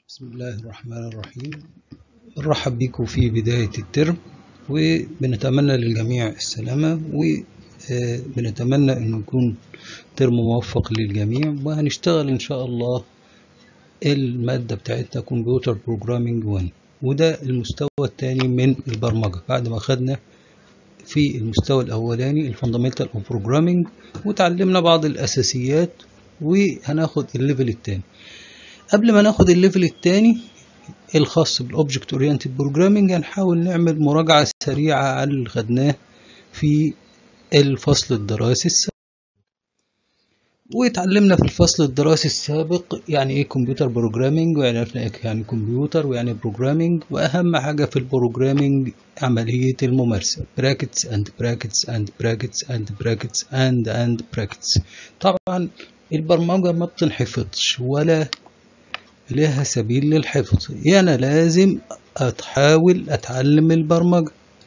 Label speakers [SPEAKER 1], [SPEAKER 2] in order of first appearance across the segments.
[SPEAKER 1] بسم الله الرحمن الرحيم نرحب بكم في بداية الترم وبنتمنى للجميع السلامة وبنتمنى أنه يكون ترم موفق للجميع وهنشتغل إن شاء الله المادة بتاعتنا كمبيوتر بروجرامينج 1 وده المستوى الثاني من البرمجة بعد ما خدنا في المستوى الأولاني الفاندامنتال اوف بروجرامينج وتعلمنا بعض الأساسيات وهناخد الليفل الثاني قبل ما ناخد الليفل الثاني الخاص بالاوبجكت اورينتد بروجرامينج هنحاول نعمل مراجعة سريعة على اللي خدناه في الفصل الدراسي السابق واتعلمنا في الفصل الدراسي السابق يعني ايه كمبيوتر بروجرامينج وعرفنا ايه يعني كمبيوتر ويعني بروجرامينج واهم حاجة في البروجرامينج عملية الممارسة brackets and brackets and brackets and brackets and and brackets طبعا البرمجة ما بتنحفظش ولا لها سبيل للحفظ يعني أنا لازم أحاول أتعلم البرمجة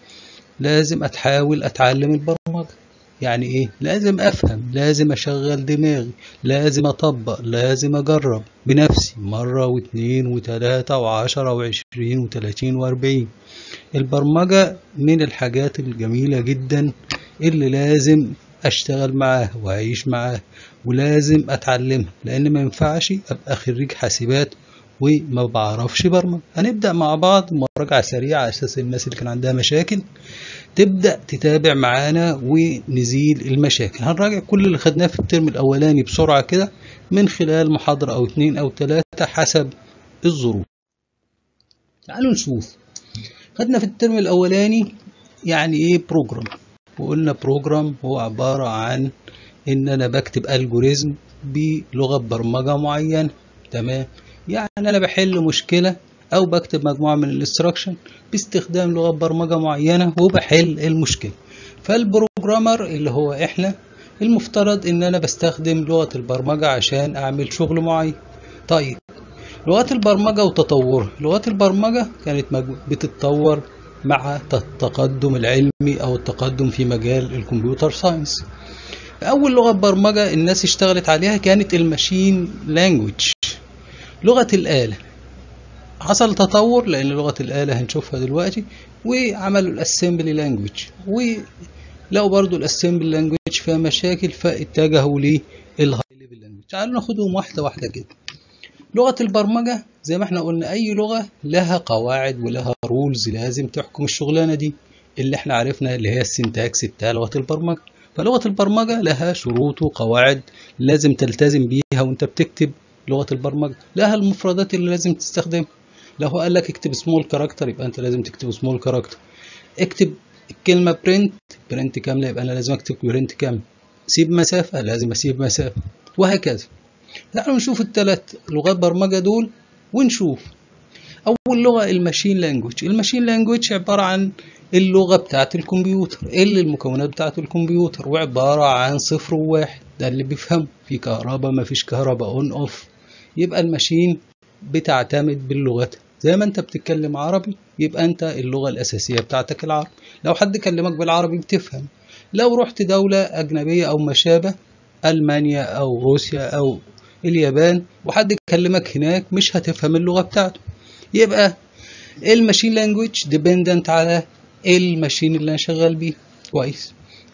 [SPEAKER 1] لازم أتحاول أتعلم البرمجة يعني إيه؟ لازم أفهم لازم أشغل دماغي لازم أطبق لازم أجرب بنفسي مرة واثنين وثلاثة وعشرة وعشرين وثلاثين وأربعين البرمجة من الحاجات الجميلة جدا اللي لازم أشتغل معاها وأعيش معاها ولازم أتعلمها لأن ما ينفعش أبقى خريج حاسبات وما بعرفش برمج هنبدأ مع بعض مراجعة سريعة على أساس الناس اللي كان عندها مشاكل تبدأ تتابع معانا ونزيل المشاكل هنراجع كل اللي خدناه في الترم الأولاني بسرعة كده من خلال محاضرة أو اتنين أو تلاتة حسب الظروف تعالوا نشوف خدنا في الترم الأولاني يعني إيه بروجرام وقلنا بروجرام هو عبارة عن إن أنا بكتب ألجوريزم بلغة برمجة معينة تمام يعني أنا بحل مشكلة أو بكتب مجموعة من الاستراكشن باستخدام لغة برمجة معينة وبحل المشكلة فالبروجرامر اللي هو إحنا المفترض إن أنا بستخدم لغة البرمجة عشان أعمل شغل معين طيب لغات البرمجة وتطورها لغات البرمجة كانت بتتطور مع التقدم العلمي أو التقدم في مجال الكمبيوتر ساينس أول لغة برمجة الناس اشتغلت عليها كانت الماشين لانجوج لغة الآلة حصل تطور لأن لغة الآلة هنشوفها دلوقتي وعملوا الاسمبلي لانجوج ولقوا برضو الاسمبلي لانجوج فيها مشاكل فاتجهوا للهاي ليفل لانجوج تعالوا ناخدهم واحدة واحدة كده لغة البرمجة زي ما احنا قلنا أي لغة لها قواعد ولها رولز لازم تحكم الشغلانة دي اللي احنا عرفنا اللي هي السنتاكس بتاع لغة البرمجة فلغة البرمجة لها شروط وقواعد لازم تلتزم بيها وانت بتكتب لغة البرمجة لها المفردات اللي لازم تستخدمها لو هو قال لك اكتب سمول كاركتر يبقى انت لازم تكتب سمول كاركتر اكتب الكلمة برنت برنت كاملة يبقى انا لازم اكتب برنت كاملة سيب مسافة لازم اسيب مسافة وهكذا تعالوا نشوف الثلاث لغات برمجة دول ونشوف أول لغة الماشين لانجوج الماشين لانجوج عبارة عن اللغة بتاعة الكمبيوتر اللي المكونات بتاعة الكمبيوتر وعبارة عن صفر وواحد ده اللي بيفهمه في كهرباء ما فيش كهرباء اون اوف يبقى الماشين بتعتمد باللغات زي ما انت بتتكلم عربي يبقى انت اللغة الأساسية بتاعتك العربي لو حد كلمك بالعربي بتفهم لو رحت دولة أجنبية أو ما شابه ألمانيا أو روسيا أو اليابان وحد يكلمك هناك مش هتفهم اللغة بتاعته يبقى الماشين لانجويج ديبندنت على الماشين اللي انا شغال بيه كويس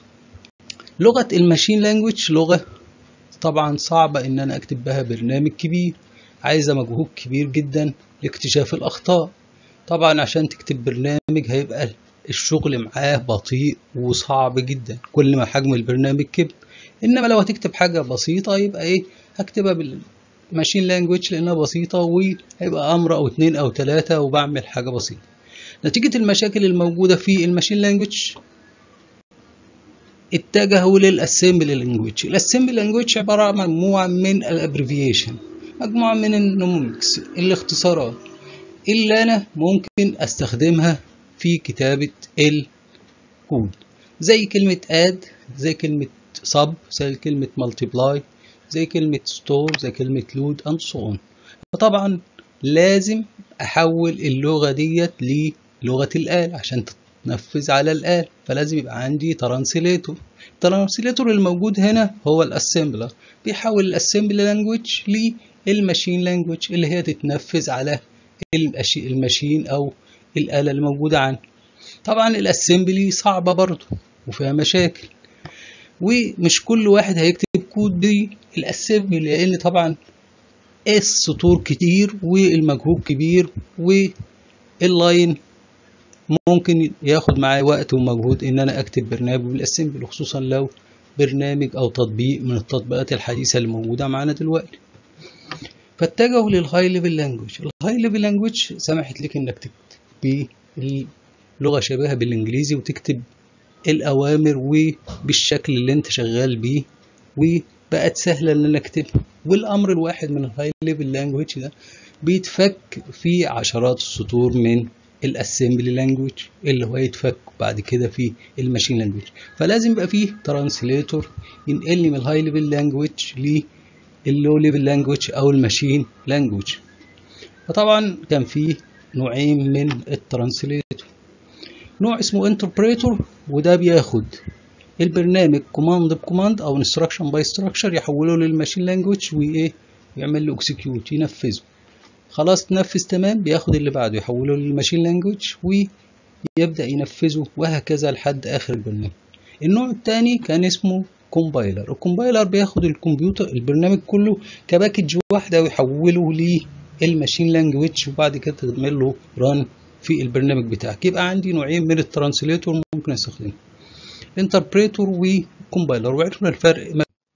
[SPEAKER 1] لغة الماشين لانجويج لغة طبعا صعبة ان انا اكتب بها برنامج كبير عايزة مجهود كبير جدا لاكتشاف الاخطاء طبعا عشان تكتب برنامج هيبقى الشغل معاه بطيء وصعب جدا كل ما حجم البرنامج كبر انما لو هتكتب حاجة بسيطة يبقى ايه هكتبها بالماشين لانجويج لانها بسيطة وهيبقى امر او اتنين او تلاتة وبعمل حاجة بسيطة نتيجة المشاكل الموجودة في الماشين لانجويج اتجهوا للاسمبلي لانجويج الاسمبلي لانجويج عبارة عن مجموعة من الابريفيشن مجموعة من النوميكس الاختصارات اللي انا ممكن استخدمها في كتابة الكود زي كلمة add زي كلمة sub زي كلمة multiply زي كلمة store زي كلمة load and so on فطبعا لازم أحول اللغة ديت للغة الآلة عشان تتنفذ على الآلة فلازم يبقى عندي ترانسليتور الترانسليتور الموجود هنا هو الاسمبلر بيحول الاسمبلي لانجويج الماشين لانجوج اللي هي تتنفذ على الماشين او الآلة اللي موجودة عندي طبعا الاسمبلي صعبة برضه وفيها مشاكل ومش كل واحد هيكتب كود بالاسمبلي لان طبعا السطور كتير والمجهود كبير واللاين ممكن ياخد معايا وقت ومجهود ان انا اكتب برنامج بالاسمبل خصوصا لو برنامج او تطبيق من التطبيقات الحديثه اللي موجوده معانا دلوقتي فاتجهوا للهاي ليفل لانجوج الهاي ليفل لانجوج سمحت لك انك تكتب بلغه شبيهه بالانجليزي وتكتب الاوامر وبالشكل اللي انت شغال بيه وبقت سهله ان انا اكتبها والامر الواحد من الهاي ليفل لانجوج ده بيتفك في عشرات السطور من الاسمبلي لانجوج اللي هو يتفك بعد كده في الماشين لانجوج فلازم يبقى فيه ترانسليتور ينقلني من الهاي ليفل لانجوج لللو ليفل لانجوج او الماشين لانجوج فطبعا كان فيه نوعين من الترانسليتور نوع اسمه انتربريتور وده بياخد البرنامج كوماند بكوماند او انستراكشن باي انستراكشن يحوله للماشين لانجوج وايه يعمل له اكسكيوت ينفذه خلاص تنفذ تمام بياخد اللي بعده يحوله للماشين لانجوج ويبدا ينفذه وهكذا لحد اخر البرنامج النوع الثاني كان اسمه كومبايلر الكومبايلر بياخد الكمبيوتر البرنامج كله كباكج واحده ويحوله للماشين لانجوج وبعد كده تعمل له ران في البرنامج بتاعك يبقى عندي نوعين من الترانسليتور ممكن استخدمهم انتربريتور وكومبايلر وعرفنا الفرق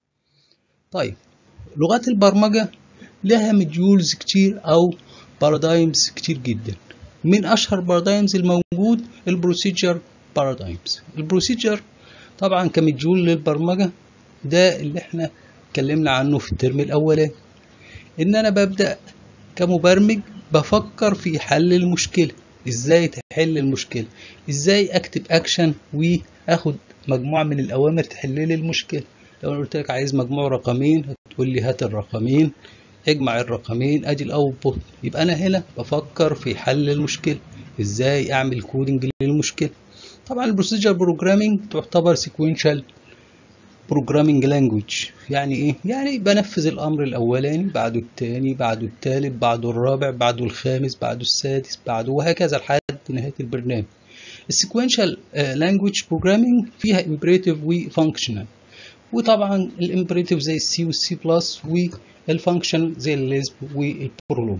[SPEAKER 1] طيب لغات البرمجه لها مديولز كتير او بارادايمز كتير جدا من اشهر بارادايمز الموجود البروسيجر بارادايمز البروسيجر طبعا كمديول للبرمجه ده اللي احنا اتكلمنا عنه في الترم الاولاني ان انا ببدا كمبرمج بفكر في حل المشكله ازاي تحل المشكله ازاي اكتب اكشن واخد مجموعه من الاوامر تحل لي المشكله لو انا قلت لك عايز مجموع رقمين هتقول لي هات الرقمين اجمع الرقمين ادي الاوتبوت يبقى انا هنا بفكر في حل المشكله ازاي اعمل كودنج للمشكله طبعا البروسيجر بروجرامينج تعتبر سيكوينشال بروجرامينج لانجويج يعني ايه يعني بنفذ الامر الاولاني بعده الثاني بعده الثالث بعده الرابع بعده الخامس بعده السادس بعده وهكذا لحد نهايه البرنامج السيكوينشال لانجويج بروجرامينج فيها امبريتيف وفانكشنال وطبعا الامبريتيف زي السي والسي بلس والفانكشن زي الليزب والبرولوج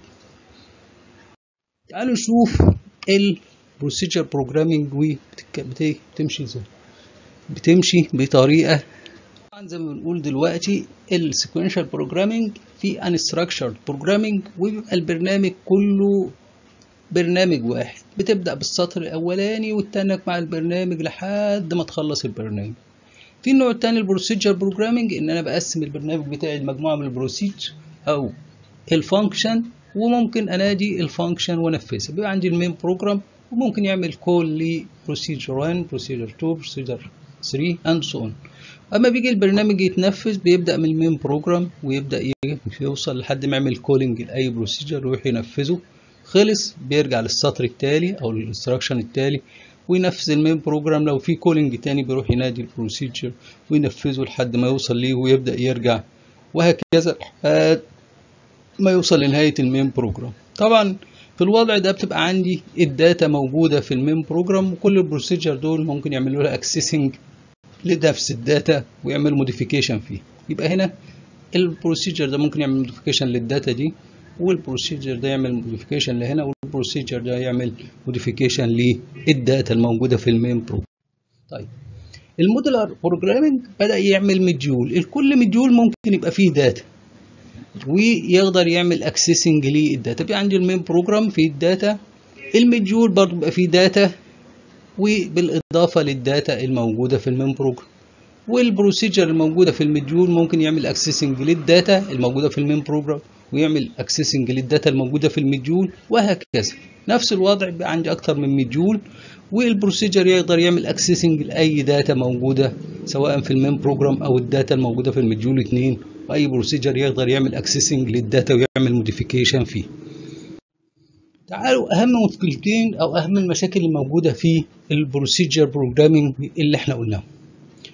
[SPEAKER 1] تعالوا نشوف البروسيجر بروجرامينج وبتمشي ازاي بتمشي بطريقه طبعا زي ما بنقول دلوقتي السيكونشال بروجرامينج في انستراكشرد بروجرامينج وبيبقى البرنامج كله برنامج واحد بتبدا بالسطر الاولاني وتتنك مع البرنامج لحد ما تخلص البرنامج في النوع الثاني البروسيجر بروجرامينج ان انا بقسم البرنامج بتاعي لمجموعه من البروسيج او الفانكشن وممكن انادي الفانكشن وانفذها بيبقى عندي المين بروجرام وممكن يعمل كول لبروسيجر 1 بروسيجر 2 بروسيجر 3 اند سو اون اما بيجي البرنامج يتنفذ بيبدا من المين بروجرام ويبدا يوصل لحد ما يعمل كولينج لاي بروسيجر ويروح ينفذه خلص بيرجع للسطر التالي او الانستراكشن التالي وينفذ المين بروجرام لو في كولينج تاني بيروح ينادي البروسيجر وينفذه لحد ما يوصل ليه ويبدا يرجع وهكذا لحد ما يوصل لنهايه المين بروجرام طبعا في الوضع ده بتبقى عندي الداتا موجودة في المين بروجرام وكل البروسيجر دول ممكن يعملوا لها اكسسنج لنفس الداتا ويعمل موديفيكيشن فيه يبقى هنا البروسيجر ده ممكن يعمل موديفيكيشن للداتا دي والبروسيجر ده يعمل موديفيكيشن لهنا والبروسيجر ده يعمل موديفيكيشن للداتا الموجودة في المين بروجرام طيب المودولار بروجرامينج بدأ يعمل مديول الكل مديول ممكن يبقى فيه داتا ويقدر يعمل اكسسنج للداتا بيبقى عندي المين بروجرام فيه الداتا المديول برضه بيبقى فيه داتا وبالاضافه للداتا الموجوده في المين بروجرام والبروسيجر الموجوده في المديول ممكن يعمل اكسسنج للداتا الموجوده في المين بروجرام ويعمل اكسسنج للداتا الموجوده في المديول وهكذا نفس الوضع بيبقى عندي اكتر من مديول والبروسيجر يقدر يعمل اكسسنج لاي داتا موجوده سواء في المين بروجرام او الداتا الموجوده في المديول 2 واي بروسيجر يقدر يعمل اكسسنج للداتا ويعمل موديفيكيشن فيه تعالوا اهم مشكلتين او اهم المشاكل الموجوده في البروسيجر بروجرامينج اللي احنا قلناه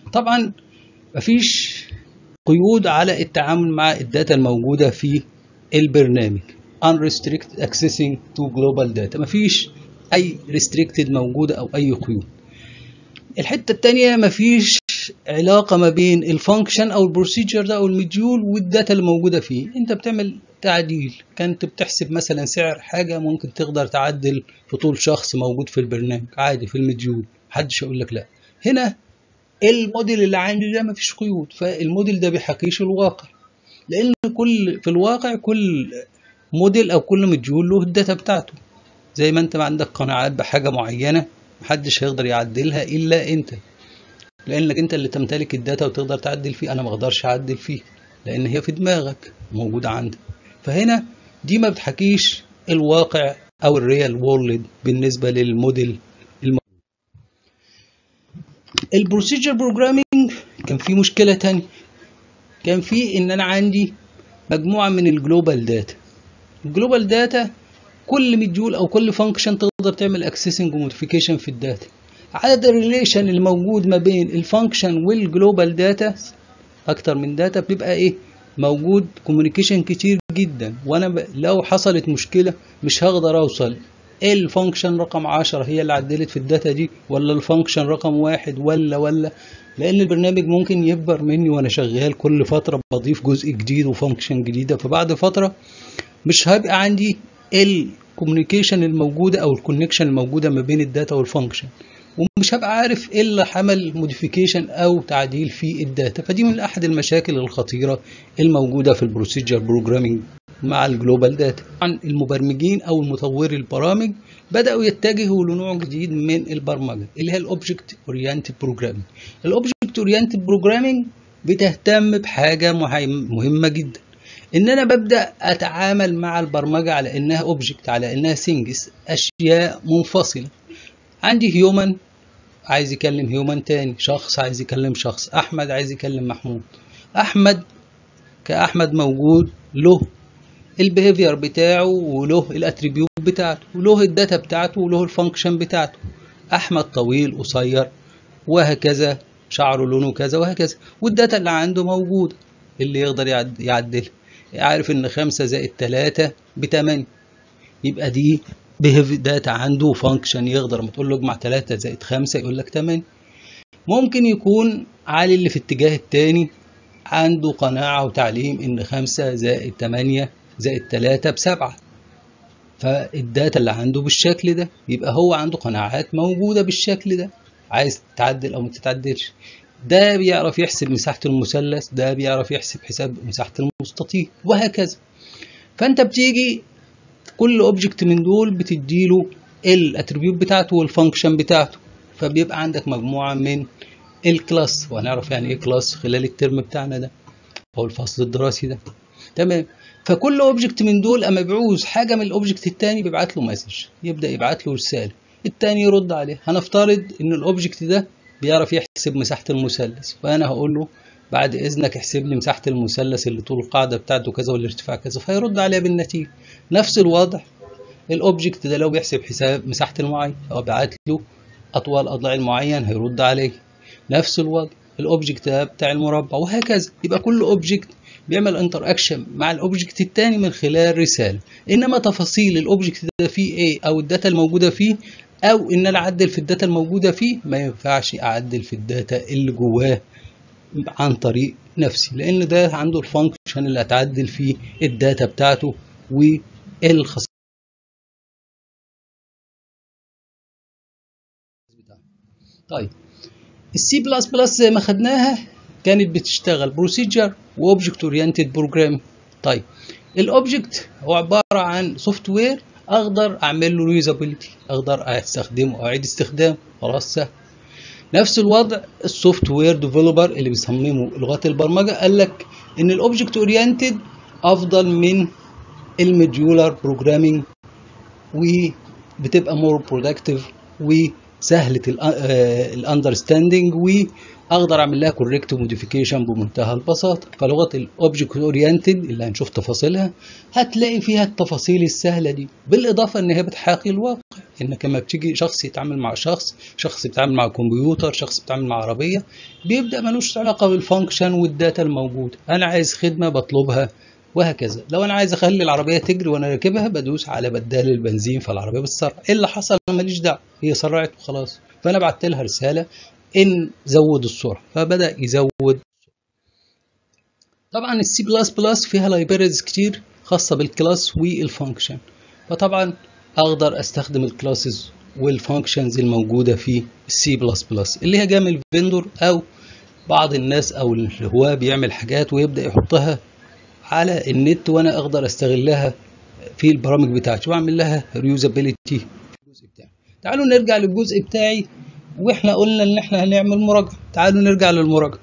[SPEAKER 1] طبعا مفيش قيود على التعامل مع الداتا الموجوده في البرنامج unrestricted accessing to global data مفيش اي restricted موجوده او اي قيود الحته الثانيه مفيش علاقه ما بين الفانكشن او البروسيجر ده او المديول والداتا اللي موجوده فيه انت بتعمل تعديل كنت بتحسب مثلا سعر حاجه ممكن تقدر تعدل في طول شخص موجود في البرنامج عادي في المديول محدش يقول لك لا هنا الموديل اللي عندي ده مفيش قيود فالموديل ده بيحكيش الواقع لان كل في الواقع كل موديل او كل مديول له الداتا بتاعته زي ما انت ما عندك قناعات بحاجه معينه محدش هيقدر يعدلها الا انت لانك انت اللي تمتلك الداتا وتقدر تعدل فيه انا ما اقدرش اعدل فيه لان هي في دماغك موجوده عندك فهنا دي ما بتحكيش الواقع او الريال وورلد بالنسبه للموديل البروسيجر بروجرامينج كان في مشكله تانية كان في ان انا عندي مجموعه من الجلوبال داتا الجلوبال داتا كل مديول او كل فانكشن تقدر تعمل اكسسنج وموديفيكيشن في الداتا عدد الريليشن الموجود ما بين الفانكشن والجلوبال داتا اكتر من داتا بيبقى ايه موجود كوميونيكيشن كتير جدا وانا ب... لو حصلت مشكله مش هقدر اوصل الفانكشن رقم 10 هي اللي عدلت في الداتا دي ولا الفانكشن رقم واحد ولا ولا لان البرنامج ممكن يكبر مني وانا شغال كل فتره بضيف جزء جديد وفانكشن جديده فبعد فتره مش هيبقى عندي الكوميونيكيشن الموجوده او الكونكشن الموجوده ما بين الداتا والفانكشن ومش هبقى عارف ايه اللي حمل موديفيكيشن او تعديل في الداتا فدي من احد المشاكل الخطيره الموجوده في البروسيجر بروجرامينج مع الجلوبال داتا طبعا المبرمجين او المطوري البرامج بداوا يتجهوا لنوع جديد من البرمجه اللي هي الاوبجكت اورينتد بروجرامينج الاوبجكت اورينتد بروجرامينج بتهتم بحاجه مهمه جدا ان انا ببدا اتعامل مع البرمجه على انها اوبجكت على انها سينجز اشياء منفصله عندي هيومن عايز يكلم هيومن تاني شخص عايز يكلم شخص احمد عايز يكلم محمود احمد كاحمد موجود له البيهيفير بتاعه وله الاتريبيوت بتاعته وله الداتا بتاعته وله الفانكشن بتاعته احمد طويل قصير وهكذا شعره لونه كذا وهكذا والداتا اللي عنده موجوده اللي يقدر يعدلها عارف ان خمسة زائد تلاتة بتمانية يبقى دي بيهيف داتا عنده فانكشن يقدر لما تقول له اجمع 3 زائد 5 يقول لك 8 ممكن يكون عالي اللي في الاتجاه التاني عنده قناعة وتعليم ان 5 زائد 8 زائد 3 بسبعة فالداتا اللي عنده بالشكل ده يبقى هو عنده قناعات موجودة بالشكل ده عايز تتعدل او ما تتعدلش ده بيعرف يحسب مساحة المثلث ده بيعرف يحسب حساب مساحة المستطيل وهكذا فانت بتيجي كل اوبجكت من دول بتديله الاتريبيوت بتاعته والفانكشن بتاعته فبيبقى عندك مجموعه من الكلاس وهنعرف يعني ايه كلاس خلال الترم بتاعنا ده او الفصل الدراسي ده تمام فكل اوبجكت من دول اما بيعوز حاجه من الاوبجكت الثاني بيبعت له مسج يبدا يبعت له رساله الثاني يرد عليه هنفترض ان الاوبجكت ده بيعرف يحسب مساحه المثلث فانا هقول له بعد اذنك احسب لي مساحه المثلث اللي طول القاعده بتاعته كذا والارتفاع كذا فيرد عليها بالنتيجه نفس الوضع الاوبجكت ده لو بيحسب حساب مساحه المعين او بعت له اطوال اضلاع المعين هيرد عليه نفس الوضع الاوبجكت ده بتاع المربع وهكذا يبقى كل اوبجكت بيعمل انتر اكشن مع الاوبجكت الثاني من خلال رساله انما تفاصيل الاوبجكت ده فيه ايه او الداتا الموجوده فيه او ان انا اعدل في الداتا الموجوده فيه ما ينفعش اعدل في الداتا اللي جواه عن طريق نفسي لان ده عنده الفانكشن اللي هتعدل فيه الداتا بتاعته والخصائص طيب السي بلس بلس زي ما خدناها كانت بتشتغل بروسيجر واوبجكت اورينتد بروجرام طيب الاوبجكت هو عباره عن سوفت وير اقدر اعمل له ريوزابيلتي اقدر استخدمه او اعيد استخدامه خلاص سهل نفس الوضع السوفت وير ديفلوبر اللي بيصمموا لغات البرمجه قال لك ان الاوبجكت اورينتد افضل من المديولار بروجرامينج وبتبقى مور برودكتيف وسهله الاندرستاندنج واقدر اعمل لها كوريكت موديفيكيشن بمنتهى البساطه فلغه الاوبجكت اورينتد اللي هنشوف تفاصيلها هتلاقي فيها التفاصيل السهله دي بالاضافه ان هي بتحاكي الواقع انك لما بتيجي شخص يتعامل مع شخص شخص بيتعامل مع كمبيوتر شخص بيتعامل مع عربيه بيبدا ملوش علاقه بالفانكشن والداتا الموجوده انا عايز خدمه بطلبها وهكذا لو انا عايز اخلي العربيه تجري وانا راكبها بدوس على بدال البنزين فالعربيه بتسرع ايه اللي حصل انا ماليش دعوه هي سرعت وخلاص فانا بعت لها رساله ان زود السرعه فبدا يزود طبعا السي بلس بلس فيها لايبريز كتير خاصه بالكلاس والفانكشن فطبعا اقدر استخدم الكلاسز والفانكشنز الموجوده في السي بلس بلس اللي هي جايه من الفيندور او بعض الناس او اللي هو بيعمل حاجات ويبدا يحطها على النت وانا اقدر استغلها في البرامج بتاعتي واعمل لها ريوزابيلتي في الجزء بتاعي تعالوا نرجع للجزء بتاعي واحنا قلنا ان احنا هنعمل مراجعه تعالوا نرجع للمراجعه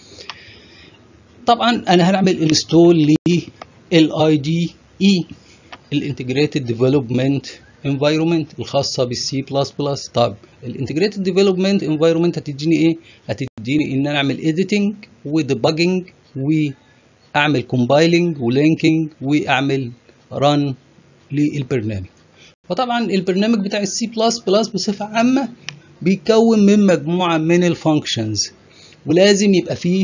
[SPEAKER 1] طبعا انا هنعمل انستول للاي دي اي الانتجريتد ديفلوبمنت انفايرمنت الخاصه بالسي بلس بلس طب الانتجريتد ديفلوبمنت انفايرمنت هتديني ايه هتديني ان انا اعمل ايديتنج وديباجنج واعمل كومبايلنج ولينكينج واعمل ران للبرنامج فطبعا البرنامج بتاع السي بلس بلس بصفه عامه بيتكون من مجموعه من الفانكشنز ولازم يبقى فيه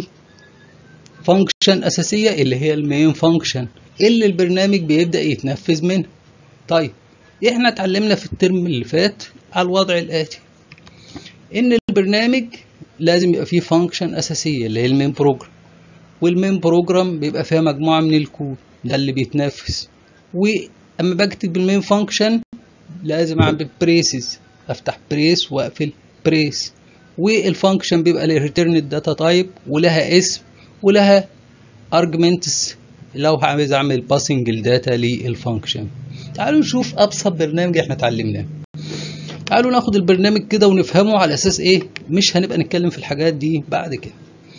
[SPEAKER 1] فانكشن اساسيه اللي هي المين فانكشن اللي البرنامج بيبدا يتنفذ منها طيب احنا اتعلمنا في الترم اللي فات على الوضع الاتي ان البرنامج لازم يبقى فيه فانكشن اساسيه اللي هي المين بروجرام والمين بروجرام بيبقى فيها مجموعه من الكود ده اللي بيتنفذ واما بكتب المين فانكشن لازم اعمل بريسز افتح بريس واقفل بريس والفانكشن بيبقى لها ريتيرن الداتا تايب ولها اسم ولها ارجمنتس لو عايز اعمل باسنج الداتا للفانكشن تعالوا نشوف ابسط برنامج احنا اتعلمناه تعالوا ناخد البرنامج كده ونفهمه على اساس ايه مش هنبقى نتكلم في الحاجات دي بعد كده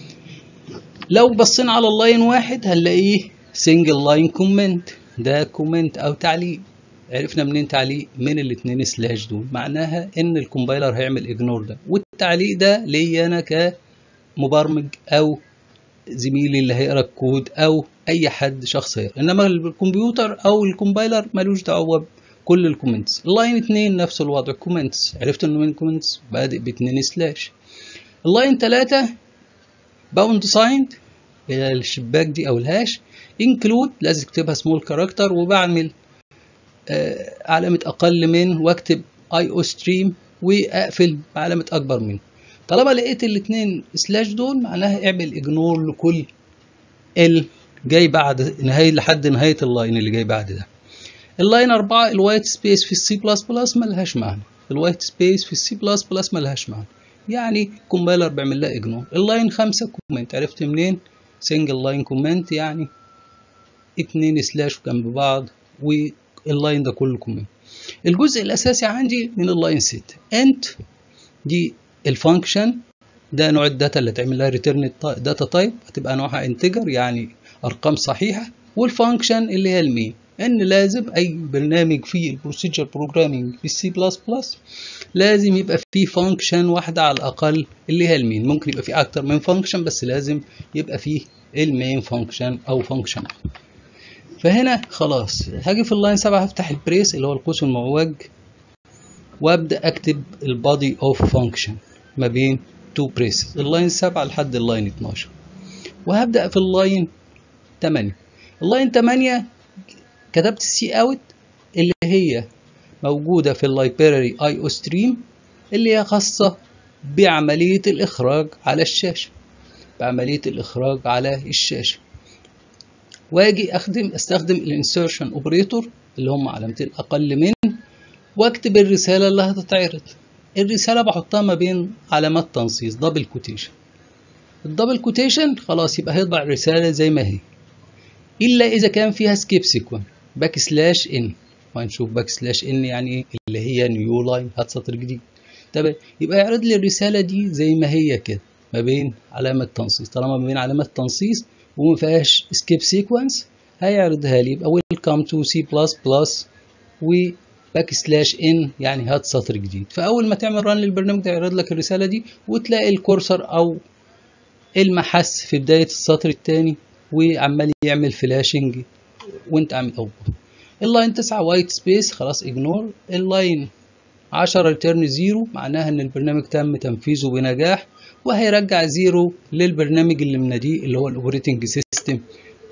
[SPEAKER 1] لو بصينا على اللاين واحد هنلاقيه سنجل لاين كومنت ده كومنت او تعليق عرفنا منين تعليق من الاتنين سلاش دول معناها ان الكومبايلر هيعمل اجنور ده والتعليق ده ليا انا كمبرمج او زميلي اللي هيقرا الكود او اي حد شخص يقرا انما الكمبيوتر او الكومبايلر ملوش دعوه بكل الكومنتس اللاين اتنين نفس الوضع كومنتس عرفت انه من كومنتس بادئ باتنين سلاش اللاين تلاتة باوند سايند الشباك دي او الهاش انكلود لازم اكتبها سمول كاركتر وبعمل آه علامة أقل من واكتب اي او ستريم واقفل علامة أكبر من طالما لقيت الاتنين سلاش دول معناها اعمل اجنور لكل ال جاي بعد نهاية لحد نهاية اللاين اللي جاي بعد ده اللاين أربعة الوايت سبيس في السي بلس بلس ملهاش معنى الوايت سبيس في السي بلس بلس ملهاش معنى يعني كومبايلر بيعمل لها اجنور اللاين خمسة كومنت عرفت منين سنجل لاين كومنت يعني اتنين سلاش جنب بعض واللاين ده كله كومنت الجزء الاساسي عندي من اللاين ست انت دي الفانكشن ده نوع الداتا اللي تعمل لها ريتيرن داتا تايب هتبقى نوعها انتجر يعني ارقام صحيحه والفانكشن اللي هي المين ان لازم اي برنامج في البروسيجر بروجرامينج في السي بلس بلس لازم يبقى فيه فانكشن واحده على الاقل اللي هي المين ممكن يبقى فيه اكتر من فانكشن بس لازم يبقى فيه المين فانكشن او فانكشن فهنا خلاص هاجي في اللاين 7 هفتح البريس اللي هو القوس المعوج وابدا اكتب البادي اوف فانكشن ما بين تو بريسز اللاين 7 لحد اللاين 12 وهبدا في اللاين 8 اللاين 8 كتبت السي اوت اللي هي موجوده في اللايبراري اي او ستريم اللي هي خاصه بعمليه الاخراج على الشاشه بعمليه الاخراج على الشاشه واجي اخدم استخدم الانسيرشن اوبريتور اللي هم علامتين اقل من واكتب الرساله اللي هتتعرض الرساله بحطها ما بين علامات تنصيص دبل كوتيشن الدبل كوتيشن خلاص يبقى هيطبع الرساله زي ما هي الا اذا كان فيها سكيب سيكوين باك سلاش ان وهنشوف باك سلاش ان يعني ايه اللي هي نيو لاين هات سطر جديد طب يبقى يعرض لي الرساله دي زي ما هي كده ما بين علامه تنصيص طالما ما بين علامات تنصيص وما فيهاش سكيب سيكونس هيعرضها لي يبقى ويلكم تو سي بلس بلس و باك سلاش ان يعني هات سطر جديد فاول ما تعمل ران للبرنامج ده يعرض لك الرساله دي وتلاقي الكورسر او المحس في بدايه السطر الثاني وعمال يعمل فلاشنج وانت عامل اوبن اللاين 9 وايت سبيس خلاص اجنور اللاين 10 ريتيرن زيرو معناها ان البرنامج تم تنفيذه بنجاح وهيرجع زيرو للبرنامج اللي مناديه اللي هو الاوبريتنج سيستم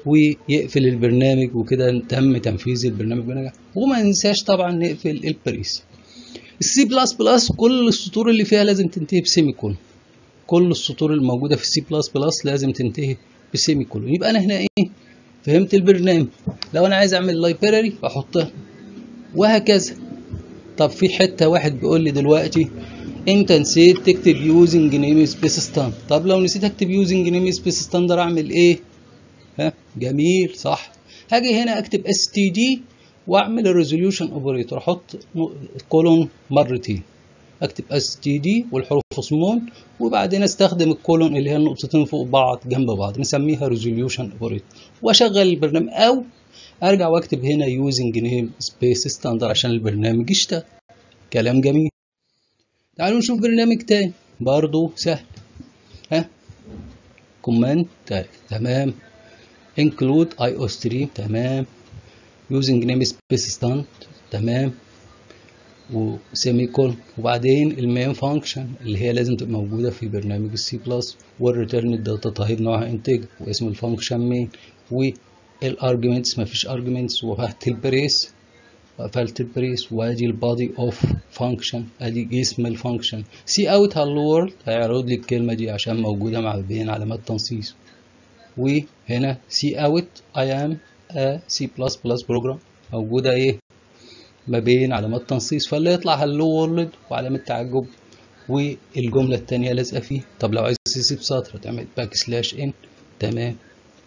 [SPEAKER 1] ويقفل البرنامج وكده تم تنفيذ البرنامج بنجاح وما ننساش طبعا نقفل البريس السي بلس بلس كل السطور اللي فيها لازم تنتهي بسيمي كولون كل السطور الموجودة في السي بلس بلس لازم تنتهي بسيمي كولون يبقى أنا هنا إيه فهمت البرنامج لو أنا عايز أعمل لايبراري بحطها وهكذا طب في حتة واحد بيقول لي دلوقتي انت نسيت تكتب يوزنج نيم سبيس ستاند طب لو نسيت اكتب يوزنج نيم سبيس ستاندر اعمل ايه ها جميل صح هاجي هنا اكتب اس تي دي واعمل الريزوليوشن اوبريتور احط كولون مرتين اكتب اس تي دي والحروف سمول وبعدين استخدم الكولون اللي هي النقطتين فوق بعض جنب بعض نسميها ريزوليوشن اوبريتور واشغل البرنامج او ارجع واكتب هنا يوزنج نيم سبيس ستاندر عشان البرنامج يشتغل كلام جميل تعالوا نشوف برنامج تاني برضو سهل ها كوماند تمام include IO stream تمام using namespace stand تمام وسيمي كول وبعدين المين فانكشن اللي هي لازم تبقى موجوده في برنامج السي بلس والريتيرن الداتا تايب نوعها انتج واسم الفانكشن مين والارجيومنتس مفيش ارجيومنتس وهات البريس وقفلت البريس وادي البادي اوف فانكشن ادي اسم الفانكشن سي اوت هالو وورلد هيعرض لي الكلمه دي عشان موجوده مع بين علامات تنصيص وهنا سي اوت اي ام ا سي بلس بلس بروجرام موجوده ايه ما بين علامات تنصيص فاللي يطلع هالو وورلد وعلامه تعجب والجمله الثانيه لازقه فيه طب لو عايز تسيب سطر تعمل باك سلاش ان تمام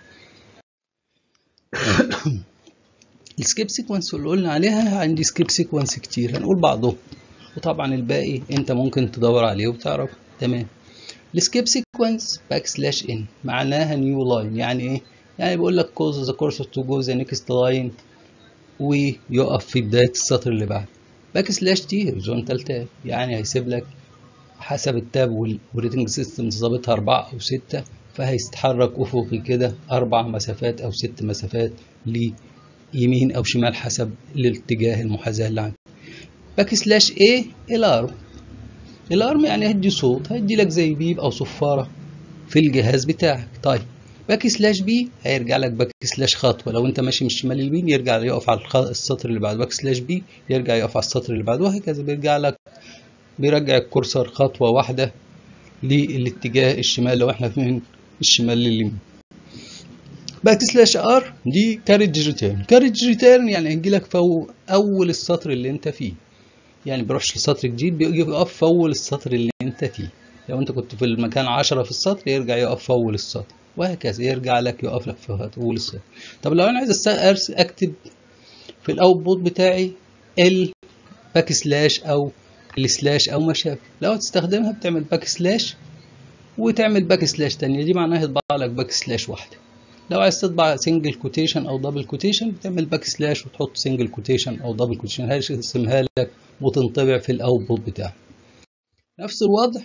[SPEAKER 1] السكيب سيكونس اللي قلنا عليها عندي سكيب سيكونس كتير هنقول بعضهم وطبعا الباقي انت ممكن تدور عليه وتعرف تمام السكيب سيكونس باك سلاش ان معناها نيو لاين يعني ايه يعني بيقول لك كوز ذا كورسر تو جو ذا نيكست لاين ويقف في بدايه السطر اللي بعده باك سلاش دي هوريزونتال تاب يعني هيسيب لك حسب التاب والريتنج سيستم ظابطها أربعة أو ستة فهيتحرك أفقي كده أربع مسافات أو ست مسافات ليمين أو شمال حسب الاتجاه المحاذاة اللي عندك باك سلاش ايه الارم الارم يعني هيدي صوت هيدي لك زي بيب او صفاره في الجهاز بتاعك طيب باك سلاش بي هيرجع لك باك سلاش خطوه لو انت ماشي من الشمال لليمين يرجع يقف على السطر اللي بعده باك سلاش بي يرجع يقف على السطر اللي بعده وهكذا بيرجع لك بيرجع الكورسر خطوه واحده للاتجاه الشمال لو احنا من الشمال لليمين باك سلاش ار دي كارج ريتيرن كارج ريتيرن يعني هيجي لك فوق اول السطر اللي انت فيه يعني بيروحش لسطر جديد بيجي يقف في اول السطر اللي انت فيه لو انت كنت في المكان عشرة في السطر يرجع يقف في اول السطر وهكذا يرجع لك يقف لك في اول السطر طب لو انا عايز اكتب في الاوتبوت بتاعي الباك سلاش او السلاش او ما شابه لو هتستخدمها بتعمل باك سلاش وتعمل باك سلاش تانية دي معناها يطبع لك باك سلاش واحدة لو عايز تطبع سنجل كوتيشن او دبل كوتيشن بتعمل باك سلاش وتحط سنجل كوتيشن او دبل كوتيشن هيرسمها لك وتنطبع في الاوتبوت بتاعك نفس الوضع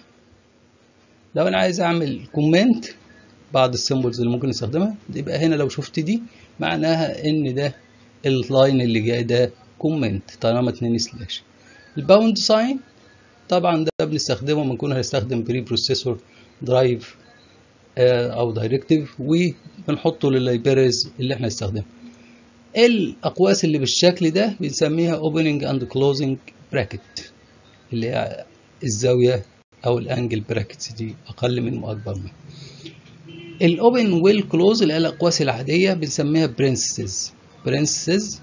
[SPEAKER 1] لو انا عايز اعمل كومنت بعض السيمبلز اللي ممكن نستخدمها يبقى هنا لو شفت دي معناها ان ده اللاين اللي جاي ده كومنت طالما اتنين سلاش الباوند ساين طبعا ده بنستخدمه لما نكون هنستخدم بري بروسيسور درايف او دايركتيف وبنحطه لللايبريز اللي احنا نستخدمها الاقواس اللي بالشكل ده بنسميها opening and closing bracket اللي هي الزاويه او الانجل براكتس دي اقل من واكبر من الاوبن والكلوز اللي هي الاقواس العاديه بنسميها برنسز برنسز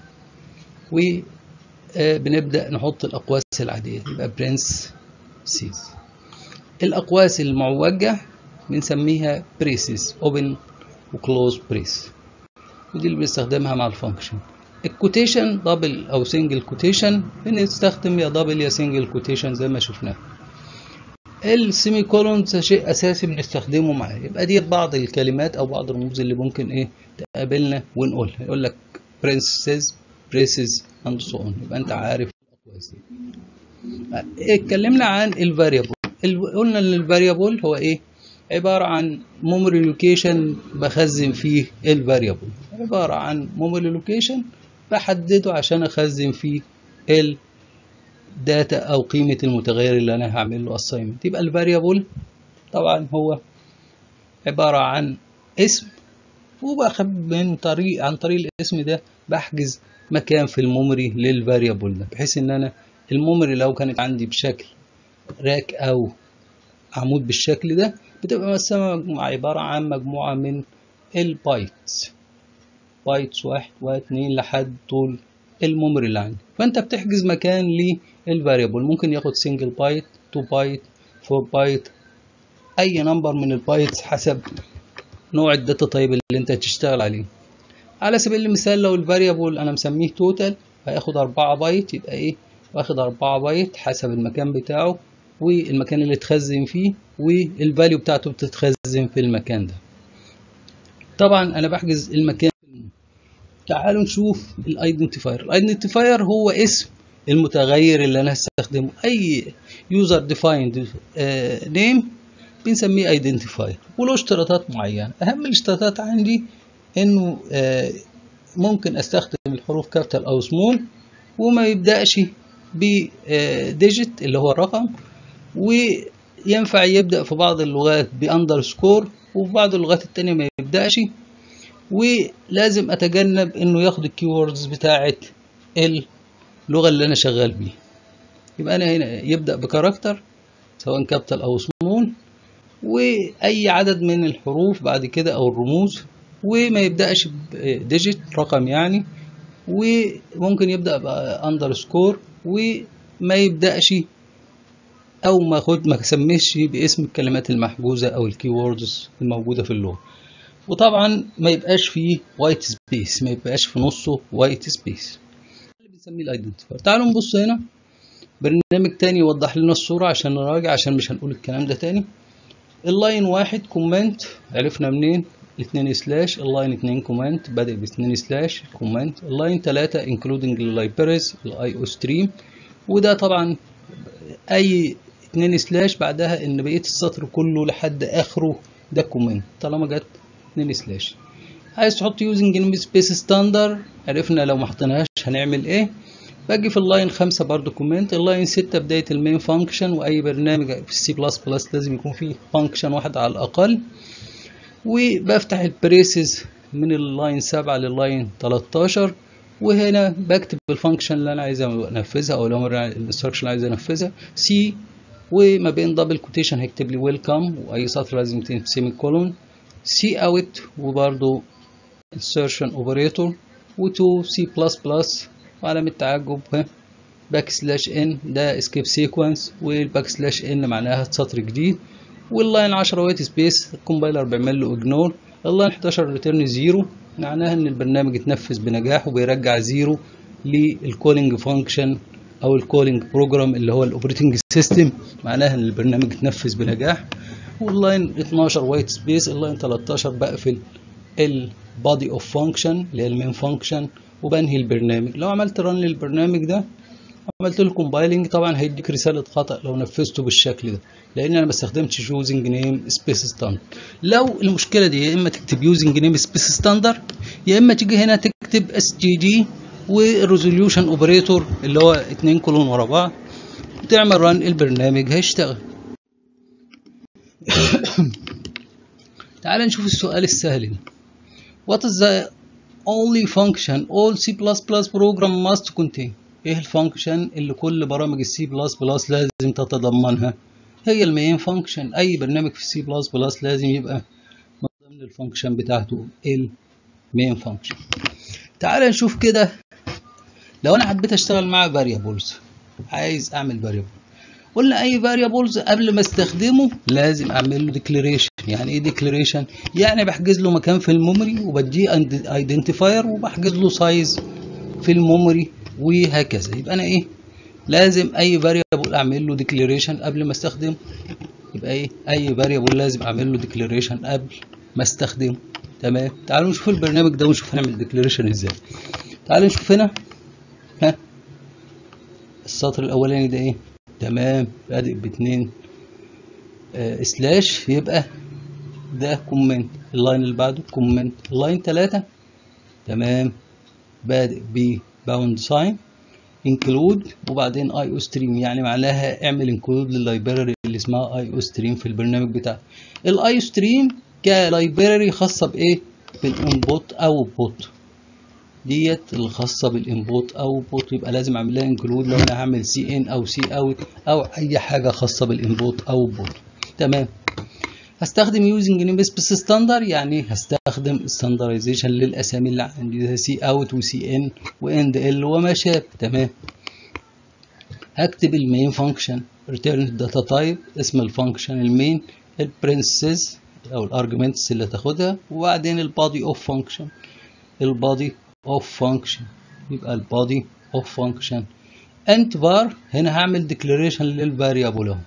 [SPEAKER 1] وبنبدا نحط الاقواس العاديه يبقى برنس سيز الاقواس المعوجه بنسميها بريسز اوبن وكلوز بريس ودي اللي بنستخدمها مع الفانكشن الكوتيشن دبل او سنجل كوتيشن بنستخدم يا دبل يا سنجل كوتيشن زي ما شفنا السيمي كولون شيء اساسي بنستخدمه معاه يبقى دي بعض الكلمات او بعض الرموز اللي ممكن ايه تقابلنا ونقولها يقول لك برنسز بريسز اند سو اون يبقى انت عارف الاقواس دي اتكلمنا عن الفاريبل قلنا ان الفاريبل هو ايه عبارة عن ميموري لوكيشن بخزن فيه الفاريبل عبارة عن ميموري لوكيشن بحدده عشان اخزن فيه الداتا او قيمة المتغير اللي انا هعمل له assignment يبقى الفاريبل طبعا هو عبارة عن اسم وباخد من طريق عن طريق الاسم ده بحجز مكان في الميموري للفاريبل ده بحيث ان انا الميموري لو كانت عندي بشكل راك او عمود بالشكل ده بتبقى مقسمة مجموعة عبارة عن مجموعة من البايتس بايتس واحد واتنين لحد طول الميموري اللي عندي فانت بتحجز مكان للفاريبل ممكن ياخد سنجل بايت 2 بايت 4 بايت اي نمبر من البايتس حسب نوع الداتا تايب اللي انت هتشتغل عليه على سبيل المثال لو الفاريبل انا مسميه توتال هياخد 4 بايت يبقى ايه واخد 4 بايت حسب المكان بتاعه والمكان اللي اتخزن فيه والفاليو بتاعته بتتخزن في المكان ده طبعا انا بحجز المكان تعالوا نشوف الايدنتيفاير الايدنتيفاير هو اسم المتغير اللي انا هستخدمه اي يوزر ديفايند نيم بنسميه ايدنتيفاير وله اشتراطات معينه اهم الاشتراطات عندي انه uh, ممكن استخدم الحروف كابيتال او سمول وما يبداش بديجيت اللي هو الرقم وينفع يبدا في بعض اللغات باندرسكور وفي بعض اللغات التانية ما يبداش ولازم اتجنب انه ياخد الكيوردز بتاعه اللغه اللي انا شغال بيها يبقى انا هنا يبدا بكاركتر سواء كابيتال او سمول واي عدد من الحروف بعد كده او الرموز وما يبداش بديجيت رقم يعني وممكن يبدا باندرسكور وما يبداش او ما خد ما سميش باسم الكلمات المحجوزه او الكيوردز الموجوده في اللغه وطبعا ما يبقاش فيه وايت سبيس ما يبقاش في نصه وايت سبيس اللي بنسميه الايدنتيفاير تعالوا نبص هنا برنامج تاني يوضح لنا الصوره عشان نراجع عشان مش هنقول الكلام ده تاني اللاين واحد كومنت عرفنا منين اتنين سلاش اللاين اتنين كومنت بادئ باتنين سلاش كومنت اللاين تلاتة including اللايبرز الاي او ستريم وده طبعا اي اتنين سلاش بعدها ان بقية السطر كله لحد اخره ده كومنت طالما جت اتنين سلاش عايز تحط يوزنج نيم سبيس ستاندر عرفنا لو ما حطيناهاش هنعمل ايه باجي في اللاين خمسة برضو كومنت اللاين ستة بداية المين فانكشن واي برنامج في السي بلس بلس لازم يكون فيه فانكشن واحد على الاقل وبفتح البريسز من اللاين سبعة لللاين 13 وهنا بكتب الفانكشن اللي انا عايز انفذها او الانستراكشن اللي عايز انفذها سي وما بين دبل كوتيشن هيكتب لي ويلكم واي سطر لازم يكون سيمي كولون سي اوت وبرضو insertion اوبريتور و2 سي بلس بلس وعلامة تعجب باك سلاش ان ده اسكيب سيكونس والباك سلاش ان معناها سطر جديد واللاين 10 وايت سبيس الكومبايلر بيعمل له اجنور اللاين 11 ريتيرن زيرو معناها ان البرنامج اتنفذ بنجاح وبيرجع زيرو للكولينج فانكشن او الكولينج بروجرام اللي هو الاوبريتنج سيستم معناها ان البرنامج اتنفذ بنجاح واللاين 12 وايت سبيس اللاين 13 بقفل البادي اوف فانكشن اللي هي المين فانكشن وبنهي البرنامج لو عملت ران للبرنامج ده عملت له كومبايلنج طبعا هيديك رساله خطا لو نفذته بالشكل ده لان انا ما استخدمتش يوزنج نيم سبيس ستاندر لو المشكله دي يا اما تكتب يوزنج نيم سبيس ستاندر يا اما تيجي هنا تكتب اس جي دي والريزوليوشن اوبريتور اللي هو اتنين كولون ورا بعض تعمل ران البرنامج هيشتغل تعال نشوف السؤال السهل What is the only function all C++ program must contain ايه الفانكشن اللي كل برامج السي بلس بلس لازم تتضمنها هي المين فانكشن اي برنامج في السي بلس بلس لازم يبقى من ضمن الفانكشن بتاعته المين فانكشن تعال نشوف كده لو انا حبيت اشتغل مع فاريبلز عايز اعمل فاريبل قلنا اي فاريبلز قبل ما استخدمه لازم اعمل له ديكلاريشن يعني ايه ديكلاريشن يعني بحجز له مكان في الميموري وبديه ايدنتيفاير وبحجز له سايز في الميموري وهكذا يبقى انا ايه لازم اي فاريبل اعمل له ديكلاريشن قبل ما استخدمه يبقى ايه اي فاريبل لازم اعمل له ديكلاريشن قبل ما استخدمه تمام تعالوا نشوف البرنامج ده ونشوف هنعمل ديكلاريشن ازاي تعالوا نشوف هنا ها السطر الاولاني ده ايه تمام بادئ باتنين آه سلاش يبقى ده كومنت اللاين اللي بعده كومنت اللاين تلاتة تمام بادئ ب باوند ساين انكلود وبعدين اي او ستريم يعني معناها اعمل انكلود لللايبراري اللي اسمها اي او ستريم في البرنامج بتاعك الاي او ستريم كلايبراري خاصه بايه بالانبوت اوتبوت ديت الخاصة بالانبوت اوتبوت يبقى لازم اعمل لها انكلود لو انا هعمل سي ان او سي اوت او اي حاجة خاصة بالانبوت اوتبوت تمام هستخدم يوزنج نيم سبيس ستاندر يعني هستخدم ستاندرايزيشن للاسامي اللي عندي زي سي اوت وسي ان واند ال وما شابه تمام هكتب المين فانكشن ريتيرن داتا تايب اسم الفانكشن المين البرنسز او الارجمنتس اللي هتاخدها وبعدين البادي اوف فانكشن البادي اوف فانكشن يبقى البادي اوف فانكشن انت بار هنا هعمل ديكلاريشن للفاريبل اهو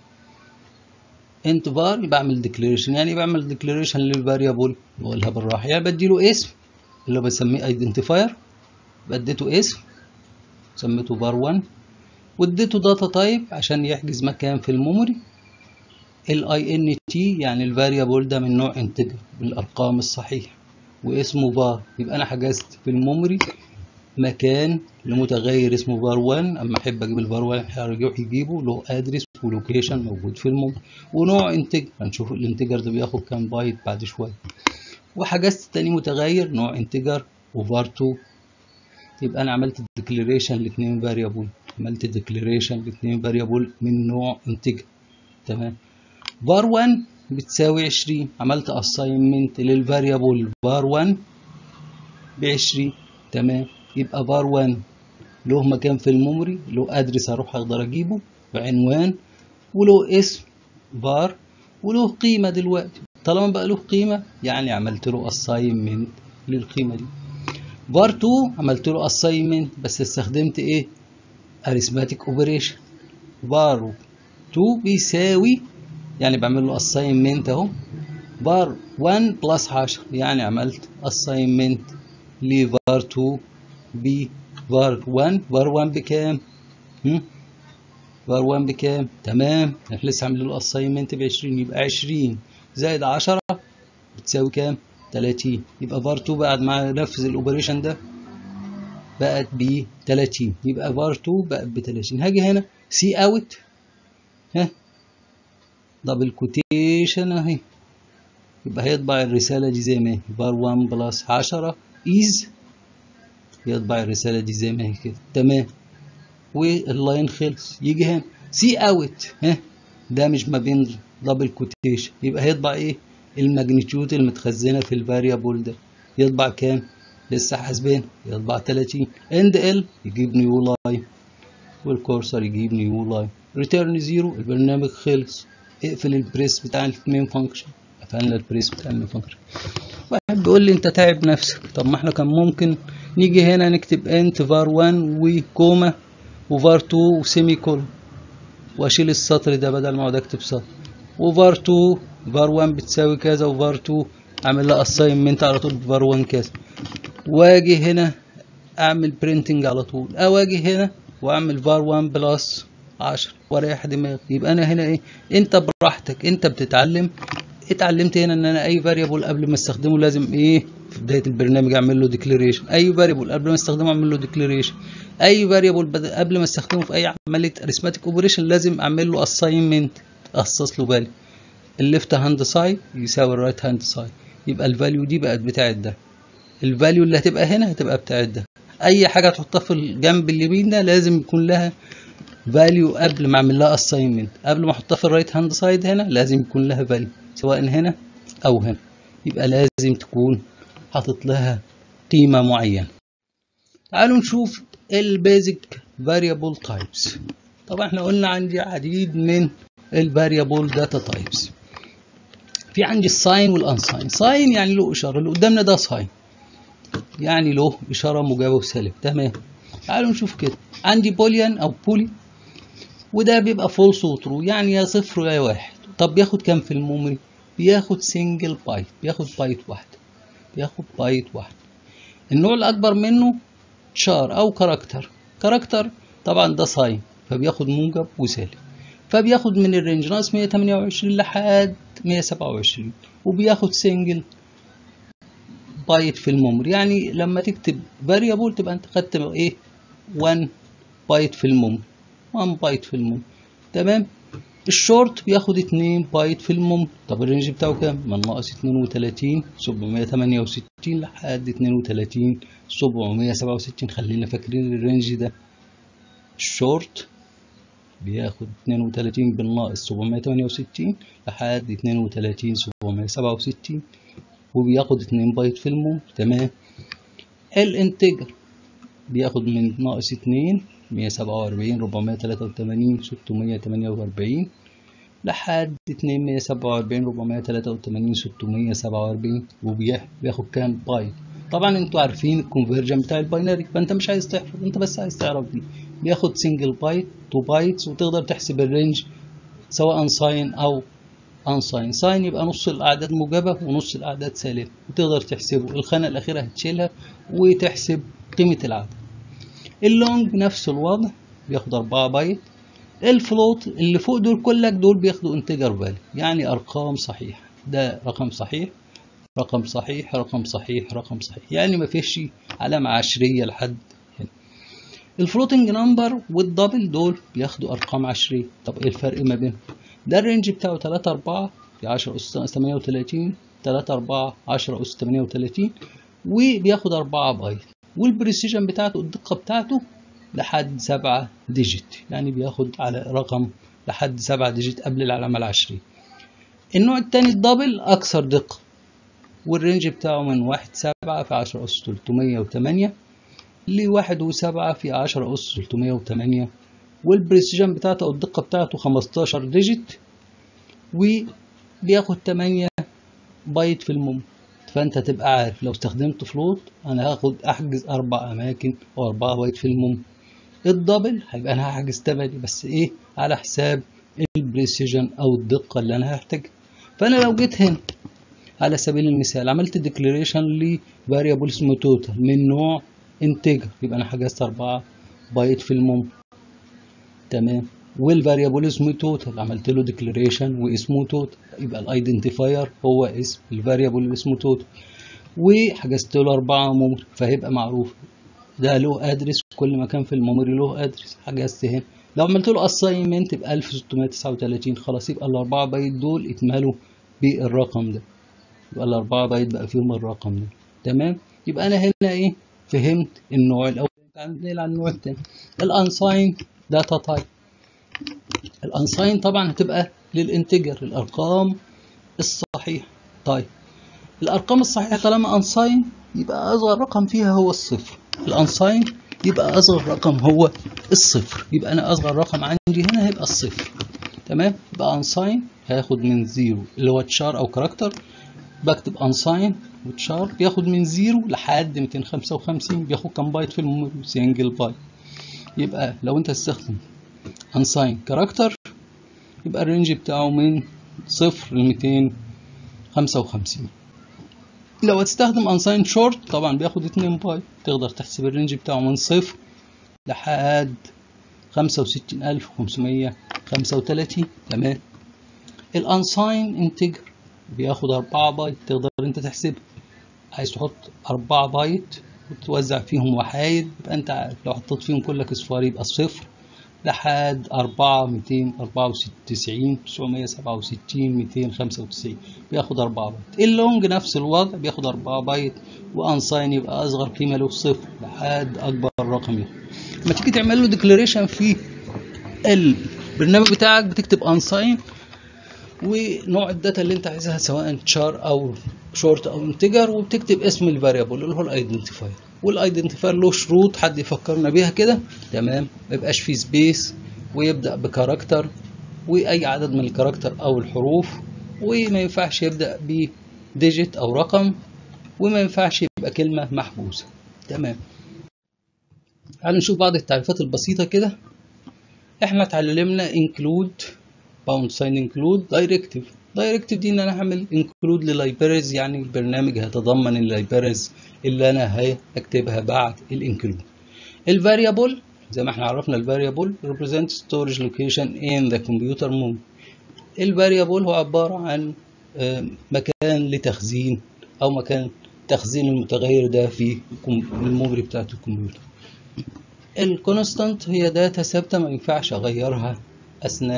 [SPEAKER 1] انت بار يبقى اعمل ديكلاريشن يعني بعمل ديكلاريشن للفاريبل بقولها بالراحه يعني بديله اسم اللي بسميه ايدنتيفاير بديته اسم سميته بار 1 واديته داتا تايب عشان يحجز مكان في الميموري الاي ان تي يعني الفاريبل ده من نوع انتجر بالارقام الصحيحه واسمه بار يبقى انا حجزت في الميموري مكان لمتغير اسمه بار 1 اما احب اجيب البار 1 هيروح يجيبه له ادرس ولوكيشن موجود في الميموري ونوع انتجر هنشوف الانتجر ده بياخد كام بايت بعد شويه وحجزت تاني متغير نوع انتجر وفار 2 يبقى انا عملت ديكليريشن لاثنين فاريبل عملت ديكليريشن لاثنين فاريبل من نوع انتجر تمام var 1 بتساوي 20 عملت assignment للفاريبل var 1 ب 20 تمام يبقى var 1 له مكان في الميموري له ادرس هروح اقدر اجيبه وعنوان وله اسم var وله قيمة دلوقتي طالما بقى له قيمة يعني عملت له assignment للقيمة دي var 2 عملت له assignment بس استخدمت ايه arithmetic operation var 2 بيساوي يعني بعمل له assignment اهو var 1 بلس 10 يعني عملت assignment ل var 2 ب var 1 var 1 بكام؟ هم؟ var 1 بكام؟ تمام احنا لسه عاملين له assignment ب 20 يبقى 20 زائد 10 بتساوي كام؟ 30 يبقى var 2 بعد ما نفذ الاوبريشن ده بقت ب 30 يبقى var 2 بقت ب 30 هاجي هنا سي اوت ها دبل كوتيشن اهي يبقى هيطبع الرسالة دي زي ما هي بار 1 بلس 10 از يطبع الرسالة دي زي ما هي كده تمام واللاين خلص يجي هنا سي اوت ها ده مش ما بين دبل كوتيشن يبقى هيطبع ايه الماجنتيود المتخزنة في الفاريبل ده يطبع كام لسه حاسبين يطبع 30 اند ال يجيب نيو لاين والكورسر يجيب نيو لاين ريتيرن زيرو البرنامج خلص اقفل البريس بتاع المين فانكشن قفلنا البريس بتاع المين فانكشن واحد بيقول لي انت تعب نفسك طب ما احنا كان ممكن نيجي هنا نكتب انت فار 1 وكوما وفار 2 وسيمي كولون واشيل السطر ده بدل ما اقعد اكتب سطر وفار 2 فار 1 بتساوي كذا وفار 2 اعمل لها اساينمنت على طول بفار 1 كذا واجي هنا اعمل برينتنج على طول او اجي هنا واعمل فار 1 بلس 10 واريح دماغي يبقى انا هنا ايه انت براحتك انت بتتعلم اتعلمت هنا ان انا اي فاريبل قبل ما استخدمه لازم ايه في بدايه البرنامج اعمل له ديكليريشن اي فاريبل قبل ما استخدمه اعمل له ديكليريشن اي فاريبل قبل ما استخدمه في اي عمليه اريثماتيك اوبريشن لازم اعمل له اساينمنت اخصص له فاليو الليفت هاند سايد يساوي الرايت هاند سايد يبقى الفاليو دي بقت بتاعت ده الفاليو اللي هتبقى هنا هتبقى بتاعت ده اي حاجه تحطها في الجنب اليمين ده لازم يكون لها فاليو قبل ما اعمل لها اساينمنت قبل ما احطها في الرايت هاند سايد هنا لازم يكون لها فاليو سواء هنا او هنا يبقى لازم تكون حاطط لها قيمه معينه تعالوا نشوف البيزك فاريبل تايبس طبعا احنا قلنا عندي عديد من الفاريبل داتا تايبس في عندي الساين والانساين ساين يعني له اشاره اللي قدامنا ده ساين يعني له اشاره موجبه وسالب تمام تعالوا نشوف كده عندي بوليان او بولي وده بيبقى فولس وترو يعني يا صفر يا واحد طب بياخد كام في الميموري بياخد سنجل بايت بياخد بايت واحد بياخد بايت واحد النوع الاكبر منه شار او كاركتر كاركتر طبعا ده ساين فبياخد موجب وسالب فبياخد من الرينج ناقص 128 لحد 127 وبياخد سنجل بايت في الميموري يعني لما تكتب فاريبل تبقى انت خدت ايه 1 بايت في الميموري 1 بايت في الميموري تمام الشورت بياخد 2 بايت في المم طب الرينج بتاعه كام من ناقص 32 768 لحد 32 767 خلينا فاكرين الرينج ده الشورت بياخد 32 بالناقص 768 لحد 32 767 وبياخد 2 بايت في المم تمام الانتجر بياخد من ناقص 2 147 483 648 لحد 2 147 483 647 وبياخد كام بايت طبعا انتوا عارفين الكونفرجن بتاع الباينري فانت مش عايز تحفظ انت بس عايز تعرف دي بياخد سنجل بايت 2 بايتس وتقدر تحسب الرينج سواء ساين او ان ساين ساين يبقى نص الاعداد موجبه ونص الاعداد سالبه وتقدر تحسبه الخانه الاخيره هتشيلها وتحسب قيمه العدد اللونج نفس الوضع بياخد 4 بايت الفلوت اللي فوق دول كلك دول بياخدوا انتجر فاليو يعني ارقام صحيحه ده رقم صحيح رقم صحيح رقم صحيح رقم صحيح يعني ما فيش علامه عشريه لحد هنا الفلوتنج نمبر والدبل دول بياخدوا ارقام عشريه طب ايه الفرق ما بينهم ده الرينج بتاعه 3 4 في 10 اس 38 3 4 10 اس 38 وبياخد 4 بايت والبريسيجن بتاعته الدقة بتاعته لحد سبعة ديجيت يعني بياخد على رقم لحد سبعة ديجيت قبل العلامة العشرية النوع التاني الدبل أكثر دقة والرينج بتاعه من واحد سبعة في عشرة أس تلتمية وتمانية لواحد وسبعة في عشرة أس تلتمية وتمانية والبريسيجن بتاعته أو الدقة بتاعته خمستاشر ديجيت وبياخد تمانية بايت في المم فانت تبقى عارف لو استخدمت فلوت انا هاخد احجز اربع اماكن او اربعة بايت في المم الدبل هيبقى انا هحجز تمانية بس ايه على حساب البريسيجن او الدقة اللي انا هحتاجها فانا لو جيت هنا على سبيل المثال عملت ديكلاريشن لفاريبل اسمه توتال من نوع انتجر يبقى انا حجزت اربعة بايت في المم تمام والفاريبل اسمه توتال عملت له ديكلاريشن واسمه توتال يبقى الايدنتيفاير هو اسم الفاريبل اللي اسمه توتال وحجزت له اربعه ميموري فهيبقى معروف ده له ادرس كل مكان في الميموري له ادرس حجزت هنا لو عملت له اساينمنت يبقى 1639 خلاص يبقى الاربعه بايت دول اتملوا بالرقم ده يبقى الاربعه بايت بقى فيهم الرقم ده تمام يبقى انا هنا ايه فهمت النوع الاول ننقل على النوع الثاني الانساين داتا تايب الانساين طبعا هتبقى للانتجر الارقام الصحيحه طيب الارقام الصحيحه طالما انساين يبقى اصغر رقم فيها هو الصفر الانساين يبقى اصغر رقم هو الصفر يبقى انا اصغر رقم عندي هنا هيبقى الصفر تمام يبقى انساين هياخد من زيرو اللي هو تشار او كاركتر بكتب انساين وتشار بياخد من زيرو لحد 255 بياخد كام بايت في الميموري سنجل بايت يبقى لو انت تستخدم unsigned كاركتر يبقى الرينج بتاعه من صفر ل 255 لو هتستخدم unsigned short طبعا بياخد 2 بايت تقدر تحسب الرينج بتاعه من صفر لحد 65535 تمام الانساين انتجر بياخد 4 بايت تقدر انت تحسبها عايز تحط 4 بايت وتوزع فيهم وحايد يبقى انت عارف لو حطيت فيهم كلك اصفار يبقى صفر لحد أربعة ميتين أربعة وتسعين تسعمية سبعة وستين ميتين خمسة وتسعين بياخد أربعة بايت اللونج نفس الوضع بياخد أربعة بايت وأنساين يبقى أصغر قيمة له صفر لحد أكبر رقم ياخد لما تيجي تعمل له ديكلاريشن في البرنامج بتاعك بتكتب أنساين ونوع الداتا اللي انت عايزها سواء تشار او شورت او انتجر وبتكتب اسم الفاريبل اللي هو الايدنتيفاير والايدنتيفاير له شروط حد يفكرنا بيها كده تمام ما يبقاش فيه سبيس ويبدا بكاركتر واي عدد من الكاركتر او الحروف وما ينفعش يبدا بديجيت او رقم وما ينفعش يبقى كلمه محبوسه تمام تعالوا نشوف بعض التعريفات البسيطه كده احنا اتعلمنا include باوند ساين انكلود دايركتيف دايركتيف دي ان انا هعمل انكلود للايبرز يعني البرنامج هيتضمن اللايبرز اللي انا هكتبها بعد الانكلود الفاريبل زي ما احنا عرفنا الفاريبل represent storage location in the computer memory الفاريبل هو عبارة عن مكان لتخزين او مكان تخزين المتغير ده في الميموري بتاعت الكمبيوتر الكونستانت هي داتا ثابتة ما ينفعش اغيرها اثناء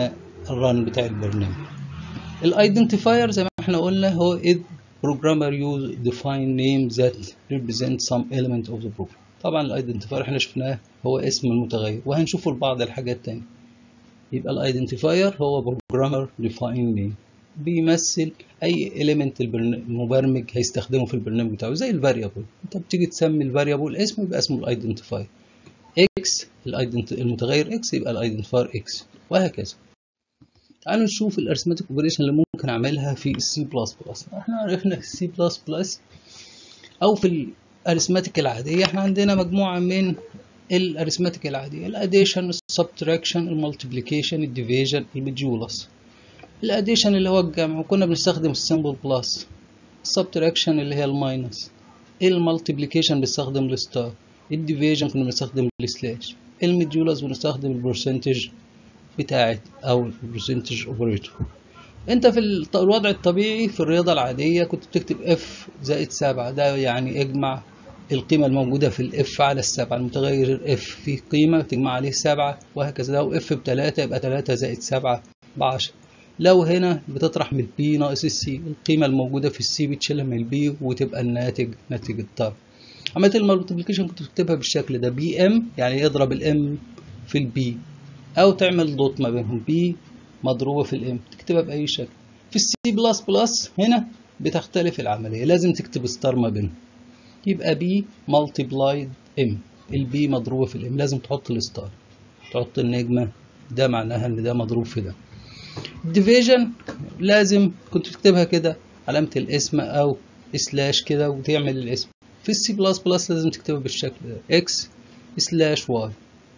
[SPEAKER 1] الران بتاع البرنامج الايدنتيفاير زي ما احنا قلنا هو is programmer use define name that represent some element of the program طبعا الايدنتيفاير احنا شفناه هو اسم المتغير وهنشوفه لبعض الحاجات تانية يبقى الايدنتيفاير هو programmer define name بيمثل اي element المبرمج هيستخدمه في البرنامج بتاعه زي الفاريبل انت بتيجي تسمي الفاريبل اسم يبقى اسمه الايدنتيفاير اكس المتغير اكس يبقى الايدنتيفاير اكس وهكذا تعالوا نشوف الارثماتيك اوبريشن اللي ممكن اعملها في السي بلس بلس احنا عرفنا في السي بلس بلس او في الارثماتيك العاديه احنا عندنا مجموعه من الارثماتيك العاديه الاديشن السبتراكشن المالتيبليكيشن الديفيجن المجولس الاديشن اللي هو الجمع وكنا بنستخدم السمبل بلس السبتراكشن اللي هي الماينس المالتيبليكيشن بنستخدم الستار الديفيجن كنا بنستخدم السلاش المديولس بنستخدم البرسنتج بتاعت او البرسنتج اوبريتور انت في الوضع الطبيعي في الرياضه العاديه كنت بتكتب اف زائد سبعة ده يعني اجمع القيمة الموجودة في الاف على السبعة المتغير الاف فيه قيمة تجمع عليه سبعة وهكذا لو اف بتلاتة يبقى تلاتة زائد سبعة بعشرة لو هنا بتطرح من البي ناقص السي القيمة الموجودة في السي بتشيلها من البي وتبقى الناتج ناتج الطرف عملية المالتيبليكيشن كنت بتكتبها بالشكل ده بي ام يعني اضرب الام في البي او تعمل دوت ما بينهم بي مضروبة في الام تكتبها بأي شكل في السي بلس بلس هنا بتختلف العملية لازم تكتب ستار ما بينهم يبقى بي مالتيبلايد ام البي مضروبة في الام لازم تحط الستار تحط النجمة ده معناها ان ده مضروب في ده الديفيجن لازم كنت تكتبها كده علامة الاسم او سلاش كده وتعمل الاسم في السي بلس بلس لازم تكتبها بالشكل ده اكس سلاش واي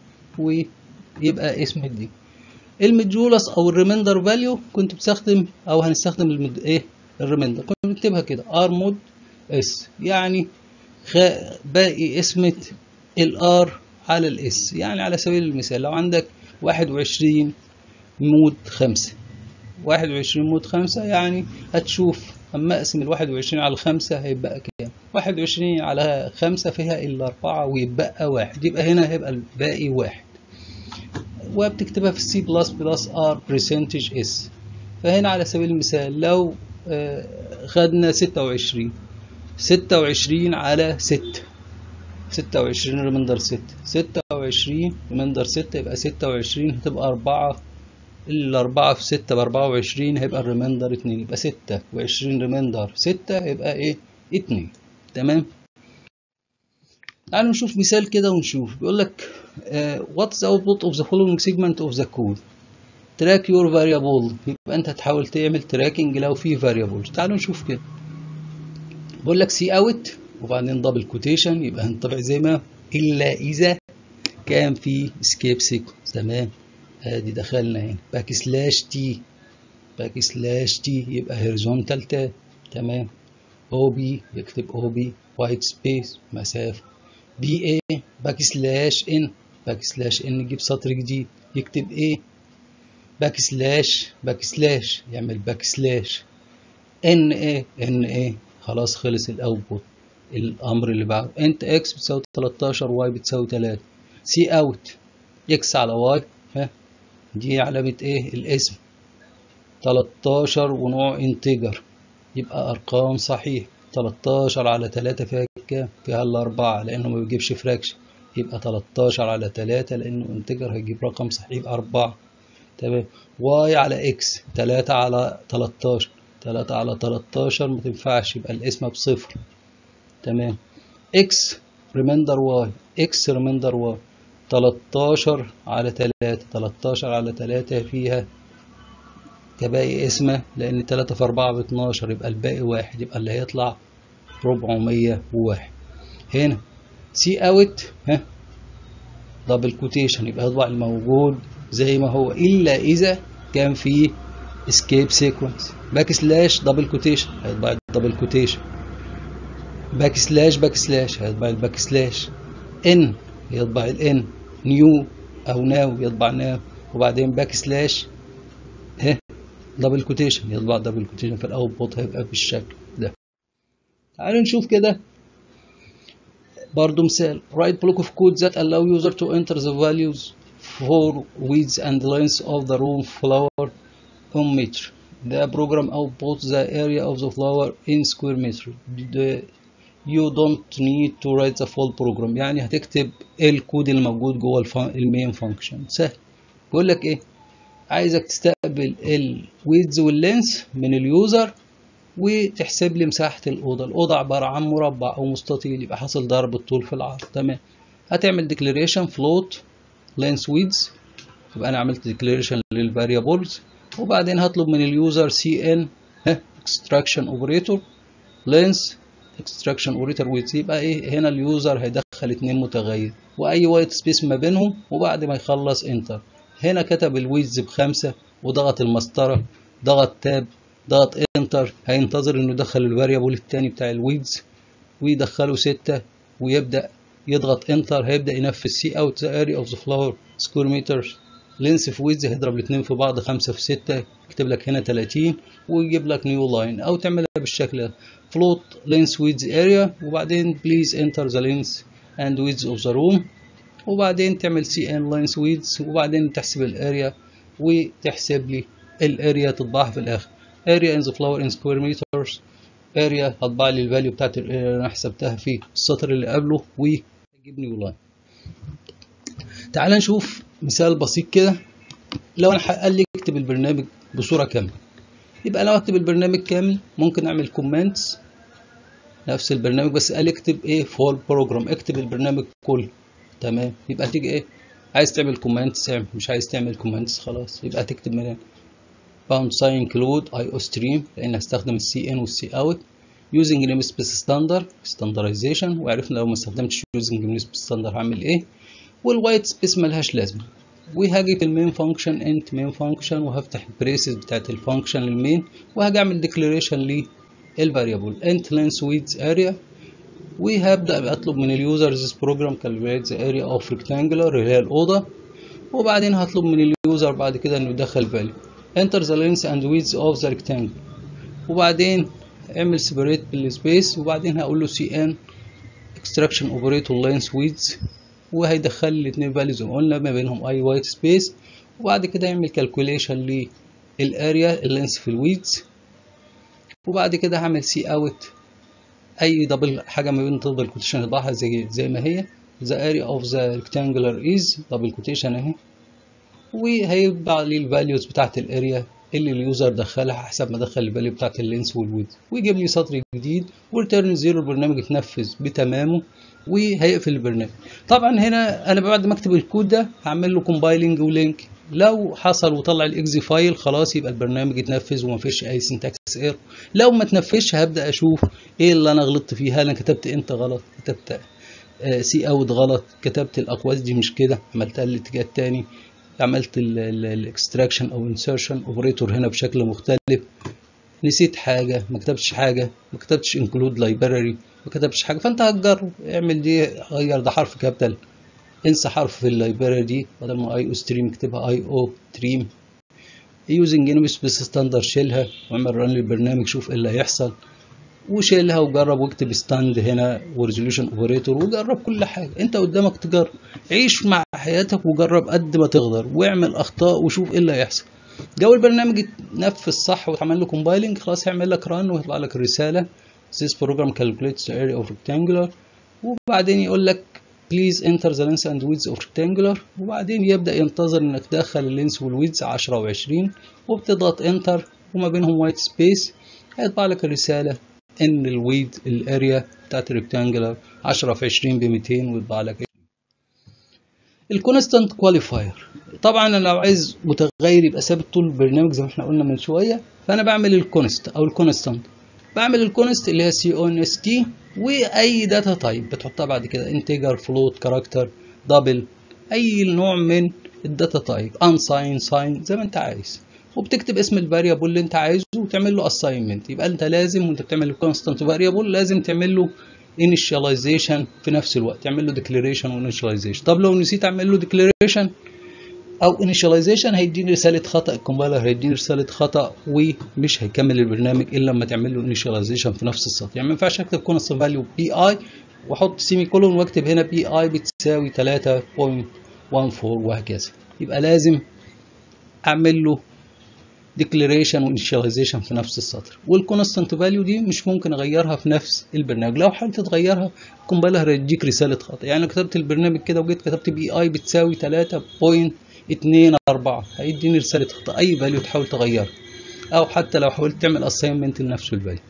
[SPEAKER 1] ويبقى اسم دي المجولس او الريميندر فاليو كنت بستخدم او هنستخدم المد... ايه الريميندر كنت بنكتبها كده ار مود اس يعني خ... باقي اسمة الار على الاس يعني على سبيل المثال لو عندك واحد وعشرين مود خمسة واحد وعشرين مود خمسة يعني هتشوف أما أقسم الواحد وعشرين على خمسة هيبقى كام واحد وعشرين على خمسة فيها إلا أربعة ويبقى واحد يبقى هنا هيبقى الباقي واحد وبتكتبها في السي بلس بلس ار برسنتج اس فهنا على سبيل المثال لو خدنا ستة وعشرين ستة وعشرين على ستة ستة وعشرين ريمندر ستة ستة وعشرين ريمندر ستة يبقى ستة وعشرين هتبقى أربعة الأربعة في ستة بأربعة وعشرين هيبقى الريمندر اتنين يبقى ستة وعشرين ريمندر ستة يبقى ايه اتنين تمام تعالوا نشوف مثال كده ونشوف بيقول لك uh, what is the output of the following segment of the code track your variable يبقى انت هتحاول تعمل تراكنج لو في variable تعالوا نشوف كده بيقول لك سي اوت وبعدين دبل كوتيشن يبقى هنطبع زي ما الا اذا كان في سكيب سيكونس تمام ادي دخلنا هنا باك سلاش تي باك سلاش تي يبقى هوريزونتال تاب تمام او بي يكتب او بي وايت سبيس مسافه بي اي باك سلاش ان باك سلاش ان يجيب سطر جديد يكتب ايه باك سلاش باك سلاش يعمل باك سلاش ان ايه ان ايه خلاص خلص الاوتبوت الامر اللي بعده انت اكس بتساوي 13 واي بتساوي 3 سي اوت اكس على واي ها دي علامة ايه الاسم 13 ونوع انتجر يبقى ارقام صحيح 13 على 3 فيها كام فيها الاربعة لانه ما بيجيبش فراكشن يبقى 13 على 3 لانه انتجر هيجيب رقم صحيح يبقى 4 تمام واي على اكس 3 على 13 3 على 13 ما تنفعش يبقى الاسم بصفر تمام اكس ريميندر واي اكس ريميندر واي 13 على 3 13 على 3 فيها كباقي اسمه لان 3 في 4 ب 12 يبقى الباقي واحد يبقى اللي هيطلع 401 هنا سي اوت ها دبل كوتيشن يبقى يطبع الموجود زي ما هو الا اذا كان فيه اسكيب سيكونس باك سلاش دبل كوتيشن هيطبع الدبل كوتيشن باك سلاش باك سلاش هيطبع الباك سلاش ان يطبع الان نيو او ناو يطبع ناو وبعدين باك سلاش ها دبل كوتيشن يطبع دبل كوتيشن في الاوتبوت هيبقى بالشكل ده تعالوا نشوف كده برضو مثال write block of code that allow user to enter the values for width and length of the room floor on meter the program outputs the area of the flower in square meter the, you don't need to write the full program يعني هتكتب ايه الكود اللي موجود جوه المين فانكشن سهل بيقول لك ايه عايزك تستقبل الويدز واللينس من اليوزر وتحسب لي مساحة الأوضة الأوضة عبارة عن مربع أو مستطيل يبقى حاصل ضرب الطول في العرض تمام هتعمل declaration float length width يبقى أنا عملت declaration للفاريبلز وبعدين هطلب من اليوزر cn extraction operator length extraction operator width يبقى ايه هنا اليوزر هيدخل اتنين متغير واي وايت سبيس ما بينهم وبعد ما يخلص انتر هنا كتب الويدز بخمسة وضغط المسطرة ضغط تاب ضغط انتر هينتظر انه يدخل الفاريبل التاني بتاع الويدز ويدخله ستة ويبدأ يضغط انتر هيبدأ ينفذ سي اوت ذا اري اوف ذا فلاور سكوير متر لينس في ويدز هيضرب الاتنين في بعض خمسة في ستة يكتب لك هنا 30 ويجيب لك نيو لاين او تعملها بالشكل ده float length width area وبعدين please enter the length and width of the room وبعدين تعمل cn length width وبعدين تحسب الاريا وتحسب لي الاريا تطبعها في الاخر area in the flower in square meters area هطبع لي الفاليو بتاعت الاريا اللي انا حسبتها في السطر اللي قبله ويجيب نيو لاين تعال نشوف مثال بسيط كده لو انا قال لي اكتب البرنامج بصوره كامله يبقى لو اكتب البرنامج كامل ممكن اعمل كومنتس نفس البرنامج بس قال اكتب ايه فول بروجرام اكتب البرنامج كله تمام يبقى تيجي ايه عايز تعمل كومنتس اعمل مش عايز تعمل كومنتس خلاص يبقى تكتب من هنا باوند ساين انكلود اي او ستريم لان هستخدم السي ان والسي اوت using namespace standard standardization وعرفنا لو ما استخدمتش using namespace standard هعمل ايه والوايت سبيس ملهاش لازمه وهاجي في المين فانكشن انت مين فانكشن وهفتح البريسز بتاعت الفانكشن المين وهاجي اعمل ديكلاريشن للفاريبل انت لينس ويدز اريا وهبدا اطلب من اليوزر this program calculates the area of rectangular اللي هي الاوضه وبعدين هطلب من اليوزر بعد كده انه يدخل فاليو enter the length and width of the rectangle وبعدين اعمل separate بالسبيس وبعدين هقول له cn extraction operator length width وهيدخل لي الاثنين فاليوز قلنا ما بينهم اي وايت سبيس وبعد كده يعمل كالكوليشن للاريا اللينس في الويدز وبعد كده هعمل سي اوت اي دبل حاجه ما بين دبل كوتيشن اضعها زي زي ما هي the area of the rectangular is دبل كوتيشن اهي وهيطبع لي الفاليوز بتاعت الاريا اللي اليوزر دخلها حسب ما دخل الفاليو بتاعت اللينس والويدز ويجيب لي سطر جديد وريتيرن زيرو البرنامج اتنفذ بتمامه وهيقفل البرنامج طبعا هنا انا بعد ما اكتب الكود ده هعمل له كومبايلنج ولينك لو حصل وطلع الاكزي فايل خلاص يبقى البرنامج اتنفذ وما فيش اي سنتكس اير لو ما اتنفذش هبدا اشوف ايه اللي انا غلطت فيه هل انا كتبت انت غلط كتبت سي اوت غلط كتبت الاقواس دي مش كده عملتها الاتجاه التاني عملت الاكستراكشن او انسرشن اوبريتور هنا بشكل مختلف نسيت حاجه ما كتبتش حاجه ما كتبتش انكلود لايبراري ما كتبتش حاجه فانت هتجرب اعمل دي غير ده حرف كابيتال انسى حرف في اللايبراري دي بدل ما اي او ستريم اكتبها اي او تريم يوزنج انمي سبيس ستاندر شيلها واعمل ران للبرنامج شوف ايه اللي هيحصل وشيلها وجرب واكتب ستاند هنا وريزوليوشن اوبريتور وجرب كل حاجه انت قدامك تجرب عيش مع حياتك وجرب قد ما تقدر واعمل اخطاء وشوف ايه اللي هيحصل جو البرنامج اتنفذ صح واتعمل له كومبايلنج خلاص هيعمل لك ران ويطلع لك الرساله this program calculates the area of rectangular وبعدين يقول لك please enter the length and width of rectangular وبعدين يبدأ ينتظر انك تدخل اللينس والويدز 10 و20 وبتضغط enter وما بينهم وايت سبيس هيطلع لك الرسالة ان الويد الاريا بتاعت الريكتانجلر 10 في 20 ب 200 ويطبع لك الكونستانت كواليفاير طبعا انا لو عايز متغير يبقى ثابت طول البرنامج زي ما احنا قلنا من شويه فانا بعمل الكونست او الكونستانت بعمل الكونست اللي هي سي او ان اس تي واي داتا تايب بتحطها بعد كده انتجر فلوت كاركتر دبل اي نوع من الداتا تايب ان ساين ساين زي ما انت عايز وبتكتب اسم الفاريبل اللي انت عايزه وتعمل له اساينمنت يبقى انت لازم وانت بتعمل الكونستانت فاريبل لازم تعمل له initialization في نفس الوقت تعمل له declaration و initialization طب لو نسيت اعمل له declaration او initialization هيديني رساله خطا الكومبايلر هيديني رساله خطا ومش هيكمل البرنامج الا لما تعمل له initialization في نفس السطر يعني ما ينفعش اكتب constant value بي اي واحط سيمي كولون واكتب هنا بي اي بتساوي 3.14 وهكذا يبقى لازم اعمل له ديكلاريشن وانيشاليزيشن في نفس السطر والكونستانت فاليو دي مش ممكن اغيرها في نفس البرنامج لو حاولت تغيرها الكومبايلر هيديك رساله خطا يعني لو كتبت البرنامج كده وجيت كتبت بي اي بتساوي 3.24 هيديني رساله خطا اي فاليو تحاول تغيرها او حتى لو حاولت تعمل اساينمنت لنفسه الفاليو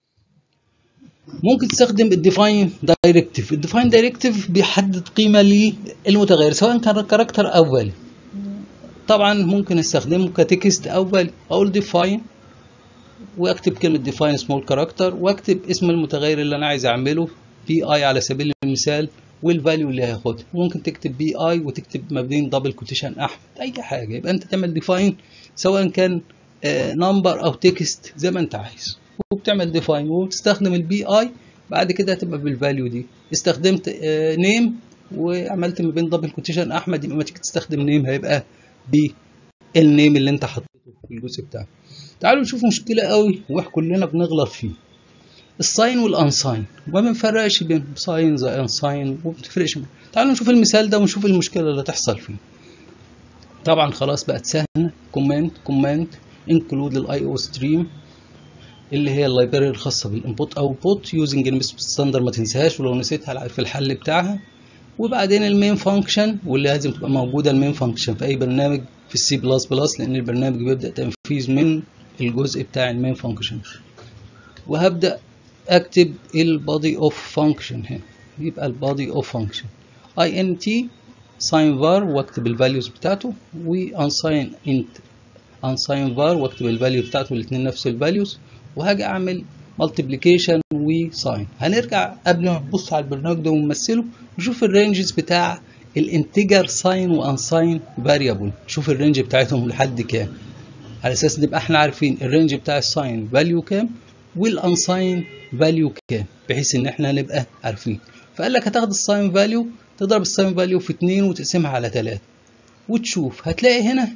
[SPEAKER 1] ممكن تستخدم الديفاين دايركتيف الديفاين دايركتيف بيحدد قيمه للمتغير سواء كان كاركتر او فاليو طبعا ممكن استخدمه كتكست او فاليو اقول ديفاين واكتب كلمه ديفاين سمول كاركتر واكتب اسم المتغير اللي انا عايز اعمله بي اي على سبيل المثال والفاليو اللي هياخدها ممكن تكتب بي اي وتكتب ما بين دبل كوتيشن احمد اي حاجه يبقى انت تعمل ديفاين سواء كان نمبر او تكست زي ما انت عايز وبتعمل ديفاين وبتستخدم البي اي بعد كده هتبقى بالفاليو دي استخدمت نيم وعملت ما بين دبل كوتيشن احمد يبقى ما تيجي تستخدم نيم هيبقى بالنيم اللي انت حطيته في الجزء بتاعه تعالوا نشوف مشكله قوي وكلنا بنغلط فيه الساين والانساين وما بنفرقش بين ساين زي انساين وما بتفرقش تعالوا نشوف المثال ده ونشوف المشكله اللي هتحصل فيه طبعا خلاص بقت سهله كومنت كومنت انكلود الاي او ستريم اللي هي اللايبراري الخاصه بالانبوت اوتبوت يوزنج المسب ستاندر ما تنساهاش ولو نسيتها في الحل بتاعها وبعدين المين فانكشن واللي لازم تبقى موجوده المين فانكشن في اي برنامج في السي بلس بلس لان البرنامج بيبدا تنفيذ من الجزء بتاع المين فانكشن وهبدا اكتب البادي اوف فانكشن هنا يبقى البادي اوف فانكشن اي ان تي ساين فار واكتب الفاليوز بتاعته وانساين انت انساين فار واكتب الفاليو بتاعته الاثنين نفس الفاليوز وهاجي اعمل مالتيبليكيشن وساين هنرجع قبل ما نبص على البرنامج ده ونمثله نشوف الرينجز بتاع الانتجر ساين وانساين فاريبل نشوف الرينج بتاعتهم لحد كام على اساس نبقى احنا عارفين الرينج بتاع الساين فاليو كام والانساين فاليو كام بحيث ان احنا نبقى عارفين فقال لك هتاخد الساين فاليو تضرب الساين فاليو في 2 وتقسمها على 3 وتشوف هتلاقي هنا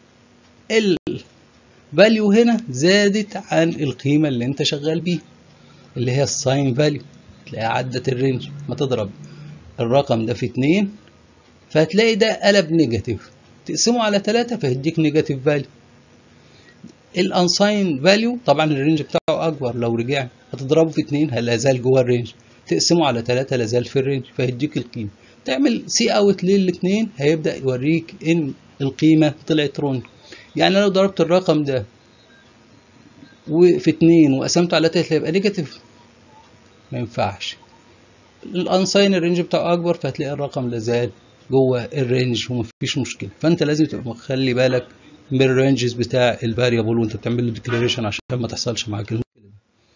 [SPEAKER 1] الفاليو هنا زادت عن القيمة اللي انت شغال بيها اللي هي الساين فاليو تلاقيها عدت الرينج ما تضرب الرقم ده في 2 فهتلاقي ده قلب نيجاتيف تقسمه على 3 فيديك نيجاتيف فاليو الانساين فاليو طبعا الرينج بتاعه اكبر لو رجع هتضربه في 2 لا زال جوه الرينج تقسمه على 3 لا زال في الرينج فيديك القيمه تعمل سي اوت للاثنين هيبدا يوريك ان القيمه طلعت رونج يعني لو ضربت الرقم ده وفي 2 وقسمته على 3 هيبقى نيجاتيف ما ينفعش الانساين الرينج بتاعه اكبر فهتلاقي الرقم لازال جوه الرينج ومفيش مشكله فانت لازم تبقى مخلي بالك من الرينجز بتاع الفاريبل وانت بتعمل له ديكلاريشن عشان ما تحصلش معاك المشكله دي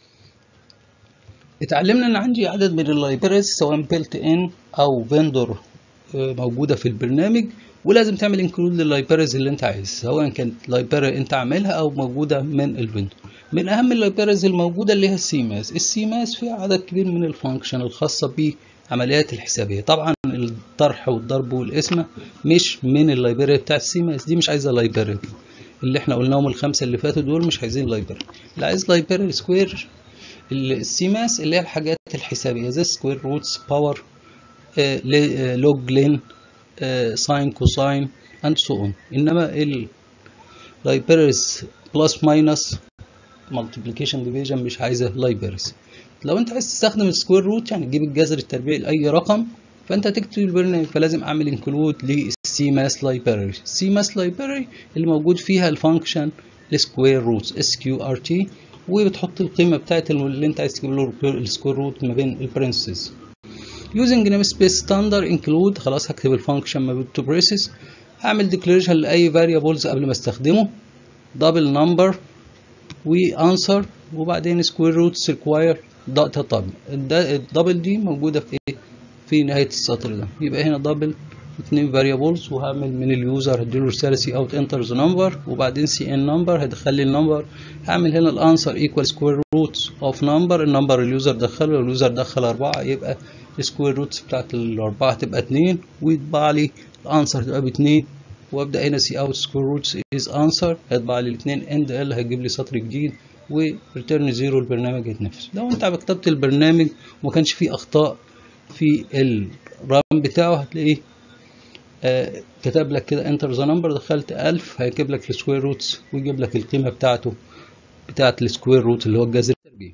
[SPEAKER 1] اتعلمنا ان عندي عدد من اللايبريز سواء بيلت ان او فيندور موجوده في البرنامج ولازم تعمل انكلود لللايبريز اللي انت عايز سواء كانت لايبراري انت عاملها او موجوده من الفيندور من اهم اللايبريز الموجوده اللي هي السيماس السيماس فيها عدد كبير من الفانكشن الخاصه بالعمليات الحسابيه طبعا الطرح والضرب والقسمه مش من اللايبراري بتاع السيماس دي مش عايزه لايبراري اللي احنا قلناهم الخمسه اللي فاتوا دول مش عايزين لايبراري اللي عايز لايبراري سكوير السيماس اللي هي الحاجات الحسابيه زي سكوير روتس باور لوج لين ساين كوساين اند سو اون انما اللايبراريز بلس ماينس مالتيبليكيشن ديفيجن مش عايزه لايبراريز لو انت عايز تستخدم السكوير روت يعني تجيب الجذر التربيعي لاي رقم فانت هتكتب البرنامج فلازم اعمل انكلود للسي ماس لايبراري السي ماس لايبراري اللي موجود فيها الفانكشن السكوير روتس اس كيو ار تي وبتحط القيمه بتاعت اللي انت عايز تجيب له السكوير روت ما بين البرنسز using namespace standard include خلاص هكتب الفانكشن ما بين تو بريسز هعمل declaration لاي variables قبل ما استخدمه double number وانسر وبعدين square roots require data طب الدبل دي موجوده في ايه في نهايه السطر ده يبقى هنا دبل اتنين variables وهعمل من اليوزر هديله رساله سي اوت انترز نمبر وبعدين سي ان نمبر هدخل لي النمبر هعمل هنا الانسر ايكوال سكوير روت اوف نمبر النمبر اليوزر دخله اليوزر دخل أربعة يبقى السكوير روتس بتاعت الأربعة تبقى اتنين ويطبع لي الانسر تبقى باتنين وابدا هنا سي اوت سكوير روتس از انسر هيطبع لي الاثنين اند ال هيجيب لي سطر جديد وريتيرن زيرو البرنامج يتنفذ لو انت كتبت البرنامج وما كانش فيه اخطاء في الرام بتاعه هتلاقيه آه كتب لك كده انتر ذا نمبر دخلت 1000 هيجيب لك السكوير روتس ويجيب لك القيمه بتاعته بتاعت السكوير روت اللي هو الجذر التربيعي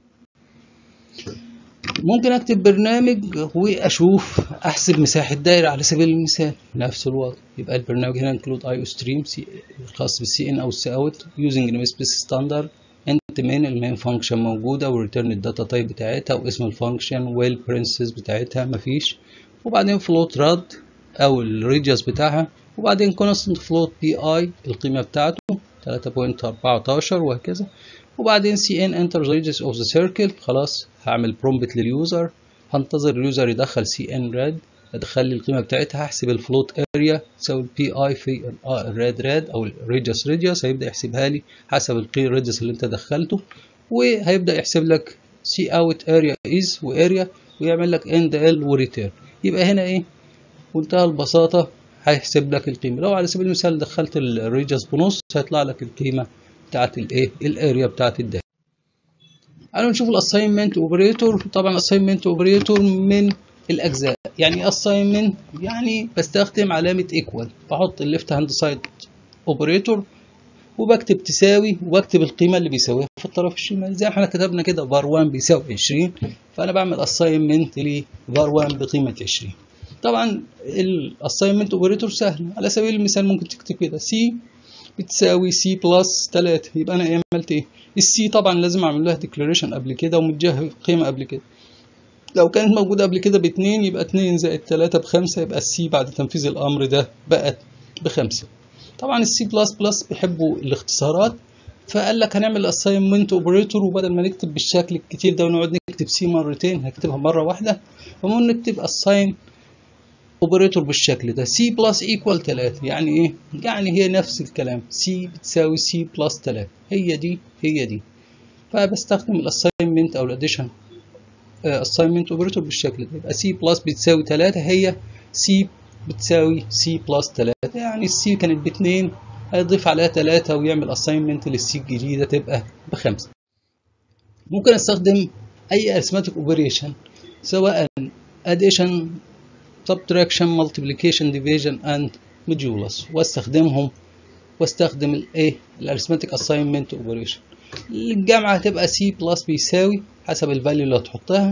[SPEAKER 1] ممكن اكتب برنامج واشوف احسب مساحه دايره على سبيل المثال نفس الوضع يبقى البرنامج هنا انكلود اي او ستريم خاص بالسي ان او السي اوت يوزنج نيم سبيس ستاندرد انت مين المين فانكشن موجوده وريتيرن الداتا تايب بتاعتها واسم الفانكشن والبرنسز بتاعتها مفيش وبعدين فلوت رد او الريديوس بتاعها وبعدين كونستنت فلوت بي اي القيمه بتاعته 3.14 وهكذا وبعدين سي ان انتر ذا ريديوس اوف ذا سيركل خلاص هعمل برومبت لليوزر هنتظر اليوزر يدخل سي ان راد ادخل لي القيمه بتاعتها هحسب الفلوت اريا تساوي البي اي في الراد راد او الريديوس ريديوس هيبدا يحسبها لي حسب القيم الريديوس اللي انت دخلته وهيبدا يحسب لك سي اوت اريا از واريا ويعمل لك اند ال وريتيرن يبقى هنا ايه بمنتهى البساطه هيحسب لك القيمه لو على سبيل المثال دخلت الريديوس بنص هيطلع لك القيمه بتاعت الايه الاريا بتاعت الداتا تعالوا نشوف الاساينمنت اوبريتور طبعا الاساينمنت اوبريتور من الاجزاء يعني اساينمنت يعني بستخدم علامه ايكوال بحط الليفت هاند سايد اوبريتور وبكتب تساوي وبكتب القيمه اللي بيساويها في الطرف الشمال زي ما احنا كتبنا كده var 1 بيساوي 20 فانا بعمل اساينمنت ل var 1 بقيمه 20 طبعا الاساينمنت اوبريتور سهل على سبيل المثال ممكن تكتب كده سي بتساوي سي بلس 3 يبقى انا عملت ايه السي طبعا لازم اعمل لها ديكلاريشن قبل كده ومديها قيمه قبل كده لو كانت موجوده قبل كده باتنين يبقى 2 زائد 3 بخمسة يبقى السي بعد تنفيذ الامر ده بقت بخمسة طبعا السي بلس بلس بيحبوا الاختصارات فقال لك هنعمل اساينمنت اوبريتور وبدل ما نكتب بالشكل الكتير ده ونقعد نكتب سي مرتين هكتبها مره واحده فممكن نكتب اساين اوبريتور بالشكل ده سي بلس ايكوال 3 يعني ايه يعني هي نفس الكلام سي بتساوي سي بلس 3 هي دي هي دي فبستخدم الاساينمنت او الاديشن اساينمنت اوبريتور بالشكل ده يبقى سي بلس بتساوي 3 هي سي بتساوي سي بلس 3 يعني السي كانت باتنين هيضيف عليها 3 ويعمل اساينمنت للسي الجديده تبقى بخمسة ممكن استخدم اي arithmetic اوبريشن سواء addition subtraction multiplication division and modulus واستخدمهم واستخدم الايه الارثماتيك اساينمنت اوبريشن الجامعه هتبقى سي بلس بيساوي حسب الفاليو اللي هتحطها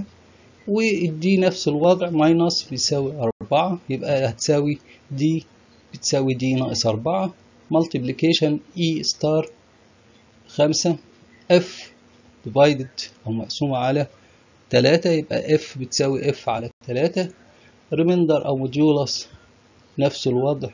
[SPEAKER 1] والدي نفس الوضع ماينس بيساوي أربعة يبقى هتساوي دي بتساوي دي ناقص أربعة multiplication e ستار خمسة f divided أو مقسومة على تلاتة يبقى f بتساوي f على تلاتة ريميندر او موديولس نفس الوضع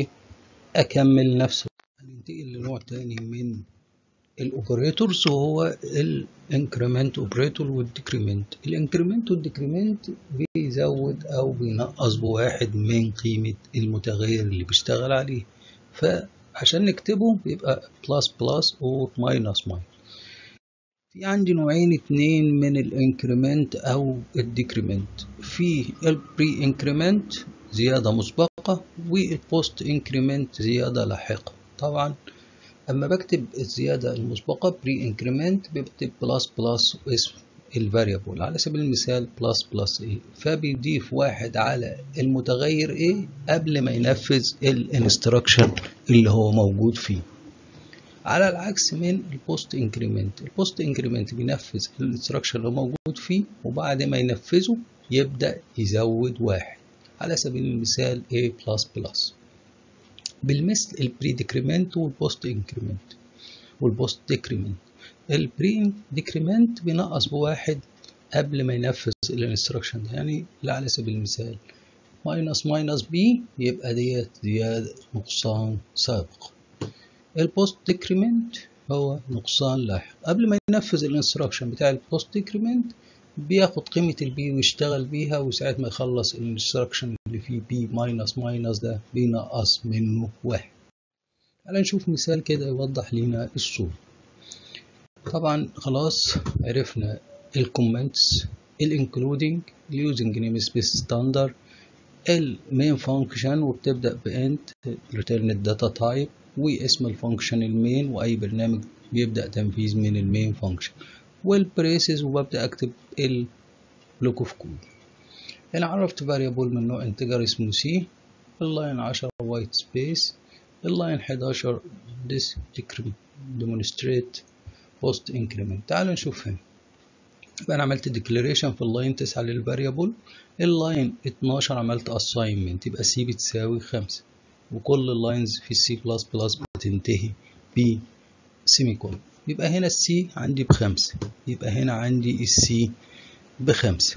[SPEAKER 1] واكمل نفس هننتقل لنوع تاني من الاوبريتورز وهو الانكريمنت اوبريتور والديكريمنت الانكريمنت والديكريمنت بيزود او بينقص بواحد من قيمة المتغير اللي بيشتغل عليه فعشان نكتبه بيبقى بلس بلس او ماينس ماينس في عندي نوعين اتنين من الانكريمنت او الديكريمنت في البري انكريمنت زيادة مسبقة والبوست انكريمنت زيادة لاحقة طبعا اما بكتب الزيادة المسبقة بري انكريمنت بكتب بلس بلس اسم الفاريبل على سبيل المثال بلس بلس ايه فبيضيف واحد على المتغير ايه قبل ما ينفذ الانستراكشن اللي هو موجود فيه على العكس من البوست انكريمنت البوست انكريمنت بينفذ الانستراكشن اللي موجود فيه وبعد ما ينفذه يبدأ يزود واحد على سبيل المثال A بلس بلس بالمثل البري ديكريمنت والبوست انكريمنت والبوست ديكريمنت البري ديكريمنت بينقص بواحد قبل ما ينفذ الانستراكشن ده يعني على سبيل المثال ماينس ماينس بي يبقى ديت زيادة نقصان سابق البوست ديكريمنت هو نقصان لاحق قبل ما ينفذ الانستراكشن بتاع البوست ديكريمنت بياخد قيمة البي ويشتغل بيها وساعة ما يخلص الانستراكشن اللي فيه بي ماينس ماينس ده بينقص منه واحد تعالى نشوف مثال كده يوضح لنا الصورة طبعا خلاص عرفنا الكومنتس الانكلودنج اليوزنج نيم سبيس ستاندر المين فانكشن وبتبدأ بانت ريتيرن الداتا تايب واسم الفانكشن المين واي برنامج بيبدأ تنفيذ من المين فانكشن والبريسز وببدأ اكتب البلوك اوف كود هنا عرفت فاريبل من نوع انتجر اسمه سي اللاين 10 وايت سبيس اللاين 11 demonstrate post increment تعالوا نشوف هنا يبقى انا عملت declaration في اللاين 9 للفاريبل اللاين 12 عملت assignment يبقى سي بتساوي 5 وكل اللاينز في السي بلس بلس بتنتهي ب سيميكون يبقى هنا السي عندي بخمسة يبقى هنا عندي السي بخمسة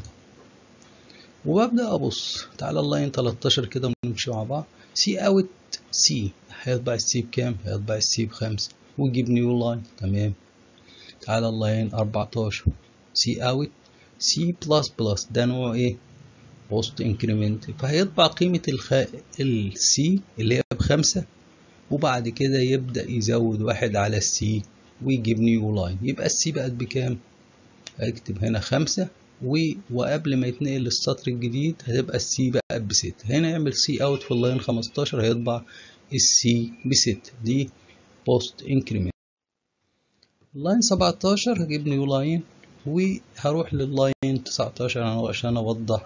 [SPEAKER 1] وببدأ أبص تعالى اللاين 13 كده ونمشي مع بعض سي اوت سي هيطبع السي بكام؟ هيطبع السي بخمسة ويجيب نيو لاين تمام تعالى اللاين 14 سي اوت سي بلس بلس ده نوع ايه؟ بوست انكريمنت فهيطبع قيمة الخ... السي اللي هي بخمسة وبعد كده يبدأ يزود واحد على السي ويجيب نيو لاين يبقى السي بقت بكام؟ هكتب هنا خمسة و... وقبل ما يتنقل للسطر الجديد هتبقى السي بقت بستة هنا يعمل سي اوت في اللاين 15 هيطبع السي بستة دي بوست انكريمنت اللاين 17 هجيب نيو لاين وهروح لللاين 19 عشان اوضح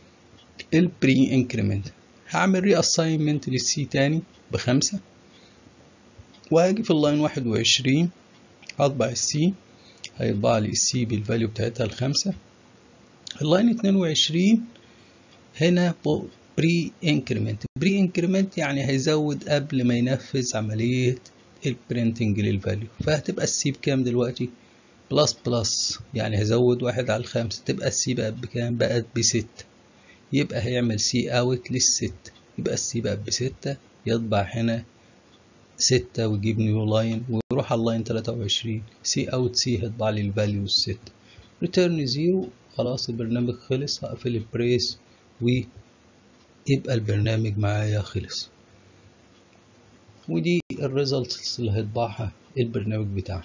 [SPEAKER 1] البري انكريمنت هعمل ري اساينمنت للسي تاني بخمسة وهاجي في اللاين واحد وعشرين هطبع السي هيطبع لي السي بالفاليو بتاعتها الخمسة اللاين اتنين وعشرين هنا بري انكريمنت بري انكريمنت يعني هيزود قبل ما ينفذ عملية البرينتنج للفاليو فهتبقى السي بكام دلوقتي بلس بلس يعني هزود واحد على الخمسة تبقى السي بقت بكام بقت بستة يبقى هيعمل سي اوت للستة يبقى السي بقت بستة يطبع هنا ستة ويجيب نيو لاين ويروح على اللاين تلاتة وعشرين سي اوت سي هيطبع لي الفاليو الستة ريتيرن زيرو خلاص البرنامج خلص هقفل البريس ويبقى البرنامج معايا خلص ودي الريزلتس اللي هيطبعها البرنامج بتاعنا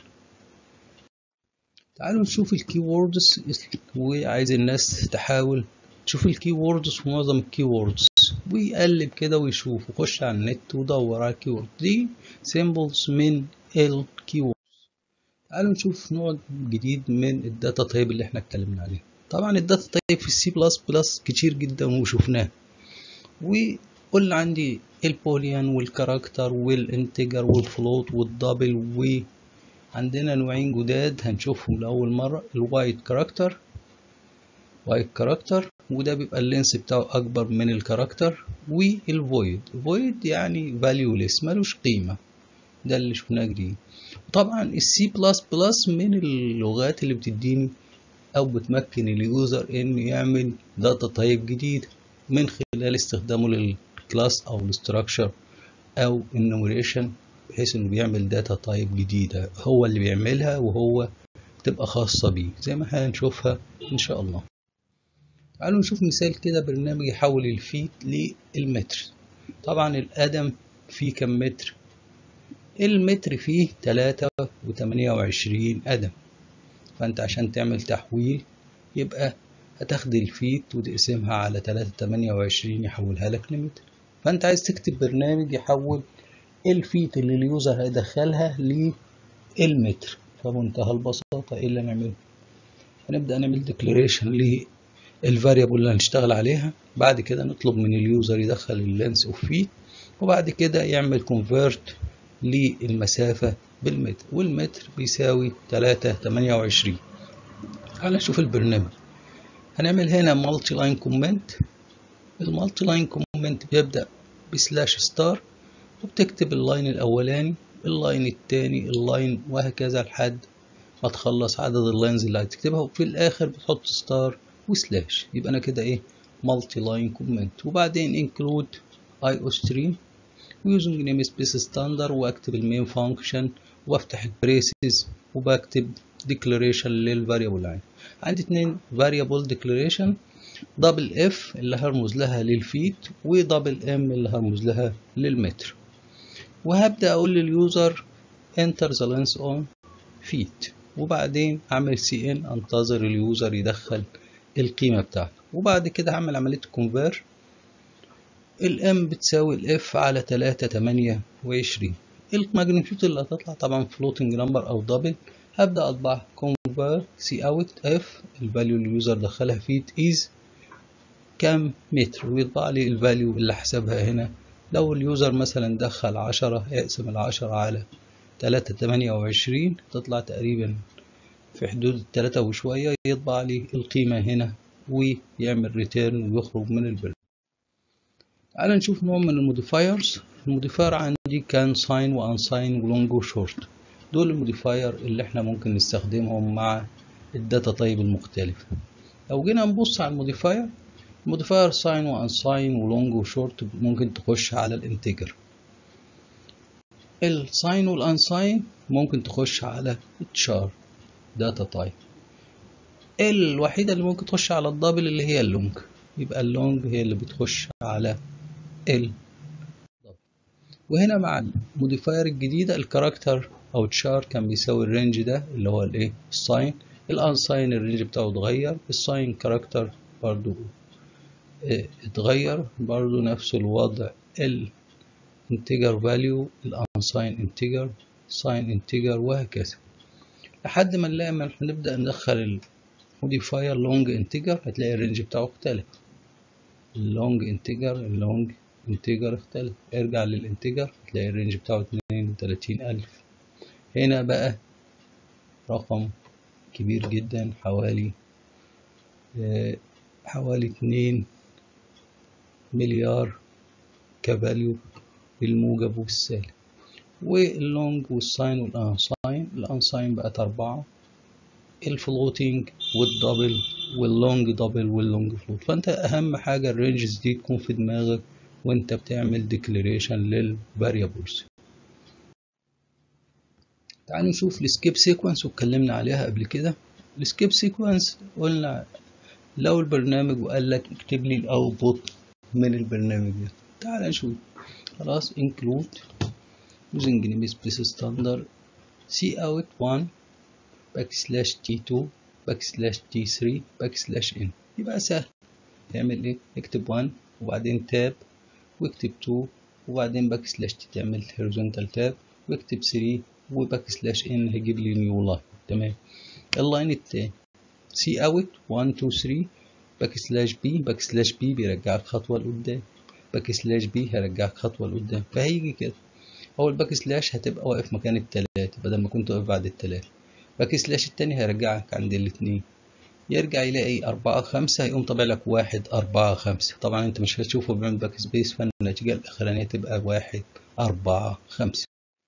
[SPEAKER 1] تعالوا نشوف الكي ووردز وعايز الناس تحاول تشوف الكي ووردز ومعظم الكي ووردز ويقلب كده ويشوف ويخش على النت ويدور على الكي وورد دي سيمبلز من الكي ووردز تعالوا نشوف نوع جديد من الداتا تايب اللي احنا اتكلمنا عليه طبعا الداتا تايب في السي بلس بلس كتير جدا وشفناه وقلنا عندي البوليان والكاركتر والانتجر والفلوت والدبل وعندنا نوعين جداد هنشوفهم لأول مرة الوايت كاركتر وايت كاركتر وده بيبقى اللينس بتاعه أكبر من الكاركتر والفويد فويد يعني valueless ملوش قيمة ده اللي شفناه جديد طبعا السي بلس بلس من اللغات اللي بتديني أو بتمكن اليوزر إنه يعمل داتا تايب جديد من خلال استخدامه للكلاس أو الستراكشر أو النوميريشن بحيث إنه بيعمل داتا تايب جديدة هو اللي بيعملها وهو تبقى خاصة بيه زي ما هنشوفها إن شاء الله تعالوا نشوف مثال كده برنامج يحول الفيت للمتر طبعا القدم فيه كم متر المتر فيه تلاتة وتمانية وعشرين قدم فانت عشان تعمل تحويل يبقى هتاخد الفيت وتقسمها على تلاتة تمانية وعشرين يحولها لك لمتر فانت عايز تكتب برنامج يحول الفيت اللي اليوزر هيدخلها للمتر فمنتهى البساطة ايه اللي نعمله هنبدأ نعمل ديكلاريشن للفاريبل اللي هنشتغل عليها بعد كده نطلب من اليوزر يدخل اللينس اوف فيت وبعد كده يعمل كونفيرت للمسافة بالمتر والمتر بيساوي تلاتة تمانية وعشرين تعال نشوف البرنامج هنعمل هنا مالتي لاين كومنت المالتي لاين كومنت بيبدأ بسلاش ستار وبتكتب اللاين الأولاني اللاين التاني اللاين وهكذا لحد ما تخلص عدد اللاينز اللي هتكتبها وفي الآخر بتحط ستار وسلاش يبقى أنا كده إيه مالتي لاين كومنت وبعدين انكلود اي او ستريم ويوزنج نيم سبيس ستاندر واكتب المين فانكشن وافتح البريسز وبكتب ديكلاريشن للفاريبل عندي عندي اتنين فاريبل ديكلاريشن دبل اف اللي هرمز لها للفيت ودبل ام اللي هرمز لها للمتر وهبدا اقول لليوزر enter the length on feet وبعدين اعمل سي ان انتظر اليوزر يدخل القيمه بتاعته وبعد كده هعمل عمليه كونفير الام بتساوي الاف على تلاتة تمانية وعشرين الماجنتيود اللي هتطلع طبعا فلوتنج نمبر او دبل هبدا اطبع كونفير سي اوت اف الفاليو اللي اليوزر دخلها فيت از كام متر ويطبع لي الفاليو اللي حسبها هنا لو اليوزر مثلا دخل عشرة يقسم العشرة على تلاتة تمانية وعشرين تطلع تقريبا في حدود التلاتة وشوية يطبع لي القيمة هنا ويعمل ريتيرن ويخرج من البرنامج تعال نشوف نوع من الموديفايرز الموديفاير عندي كان ساين وان ساين ولونج وشورت دول الموديفاير اللي احنا ممكن نستخدمهم مع الداتا تايب المختلفة لو جينا نبص على الموديفاير الموديفاير ساين وان ساين ولونج وشورت ممكن تخش على الانتجر الساين والانساين ممكن تخش على التشار داتا تايب الوحيدة اللي ممكن تخش على الدبل اللي هي اللونج يبقى اللونج هي اللي بتخش على ال وهنا مع الموديفاير الجديدة الكاركتر او تشار كان بيساوي الرينج ده اللي هو الايه الساين الانساين الرينج بتاعه اتغير الساين كاركتر برضو اه اتغير برضو نفس الوضع الانتجر فاليو الانساين انتجر ساين انتجر وهكذا لحد ما نلاقي ما نبدأ ندخل الموديفاير لونج انتجر هتلاقي الرينج بتاعه اختلف اللونج انتجر اللونج انتجر اختلف ارجع للانتجر هتلاقي الرينج بتاعه اتنين وتلاتين ألف هنا بقى رقم كبير جدا حوالي اه حوالي اتنين مليار كفاليو بالموجب والسالب واللونج والساين والانساين الانساين بقت أربعة الفلوتينج والدبل واللونج دبل واللونج فلوت فانت اهم حاجة الرينجز دي تكون في دماغك وانت بتعمل ديكلاريشن للفاريبلز تعالوا نشوف السكيب سيكونس واتكلمنا عليها قبل كده السكيب سيكونس قلنا لو البرنامج وقال لك اكتب لي الاوتبوت من البرنامج ده تعال نشوف خلاص include using namespace standard cout 1 backslash t2 backslash t3 backslash n يبقى سهل تعمل ايه اكتب 1 وبعدين تاب واكتب 2 وبعدين باك سلاش تعمل هوريزونتال تاب واكتب 3 وباك سلاش ان هيجيب لي نيو لاين تمام اللاين التاني سي اوت 1 2 3 باك سلاش بي باك سلاش بي بيرجعك خطوه لقدام باك سلاش بي هيرجعك خطوه لقدام فهيجي كده هو الباك سلاش هتبقى واقف مكان التلاتة بدل ما كنت واقف بعد التلاتة باك سلاش التاني هيرجعك عند الاتنين يرجع يلاقي أربعة خمسة يقوم طابع لك واحد أربعة خمسة طبعا أنت مش هتشوفه بيعمل باك سبيس فالنتيجة الأخرانية تبقى واحد أربعة خمسة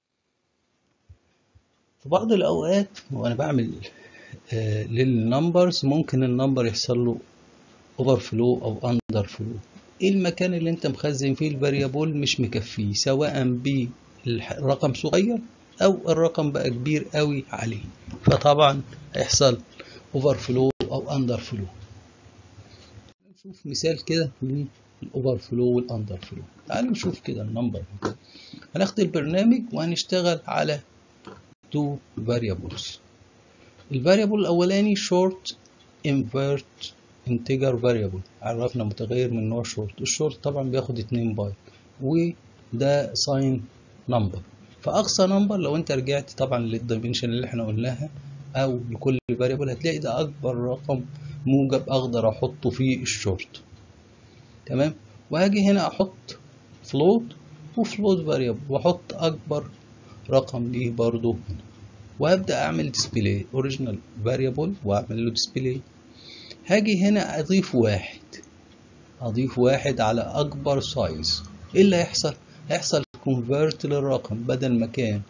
[SPEAKER 1] في بعض الأوقات وأنا بعمل آه للنمبرز ممكن النمبر يحصل له اوفر فلو أو أندر فلو إيه المكان اللي أنت مخزن فيه الفاريبل مش مكفيه سواء بالرقم صغير أو الرقم بقى كبير قوي عليه فطبعا هيحصل اوفر فلو او اندر فلو نشوف مثال كده للاوفر فلو والاندر فلو تعالوا نشوف كده النمبر هناخد البرنامج وهنشتغل على تو variables الفاريبل الاولاني short invert integer variable عرفنا متغير من نوع short الشورت طبعا بياخد 2 بايت وده ساين نمبر فاقصى نمبر لو انت رجعت طبعا للدايمنشن اللي احنا قلناها او لكل فاريبل هتلاقي ده اكبر رقم موجب اقدر احطه في الشورت تمام وهاجي هنا احط فلوت وفلوت فاريبل واحط اكبر رقم ليه برضو وابدا اعمل ديسبلاي اوريجينال فاريبل واعمل له ديسبلاي هاجي هنا اضيف واحد اضيف واحد على اكبر سايز ايه اللي هيحصل هيحصل كونفرت للرقم بدل ما كان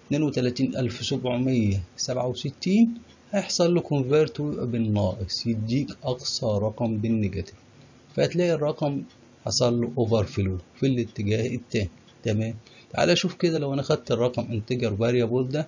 [SPEAKER 1] 32767 هيحصل له كونفرت ويبقى بالناقص يديك اقصى رقم بالنيجاتيف فهتلاقي الرقم حصل له اوفر فلو في الاتجاه التاني تمام تعالى شوف كده لو انا خدت الرقم انتجر فاريبل ده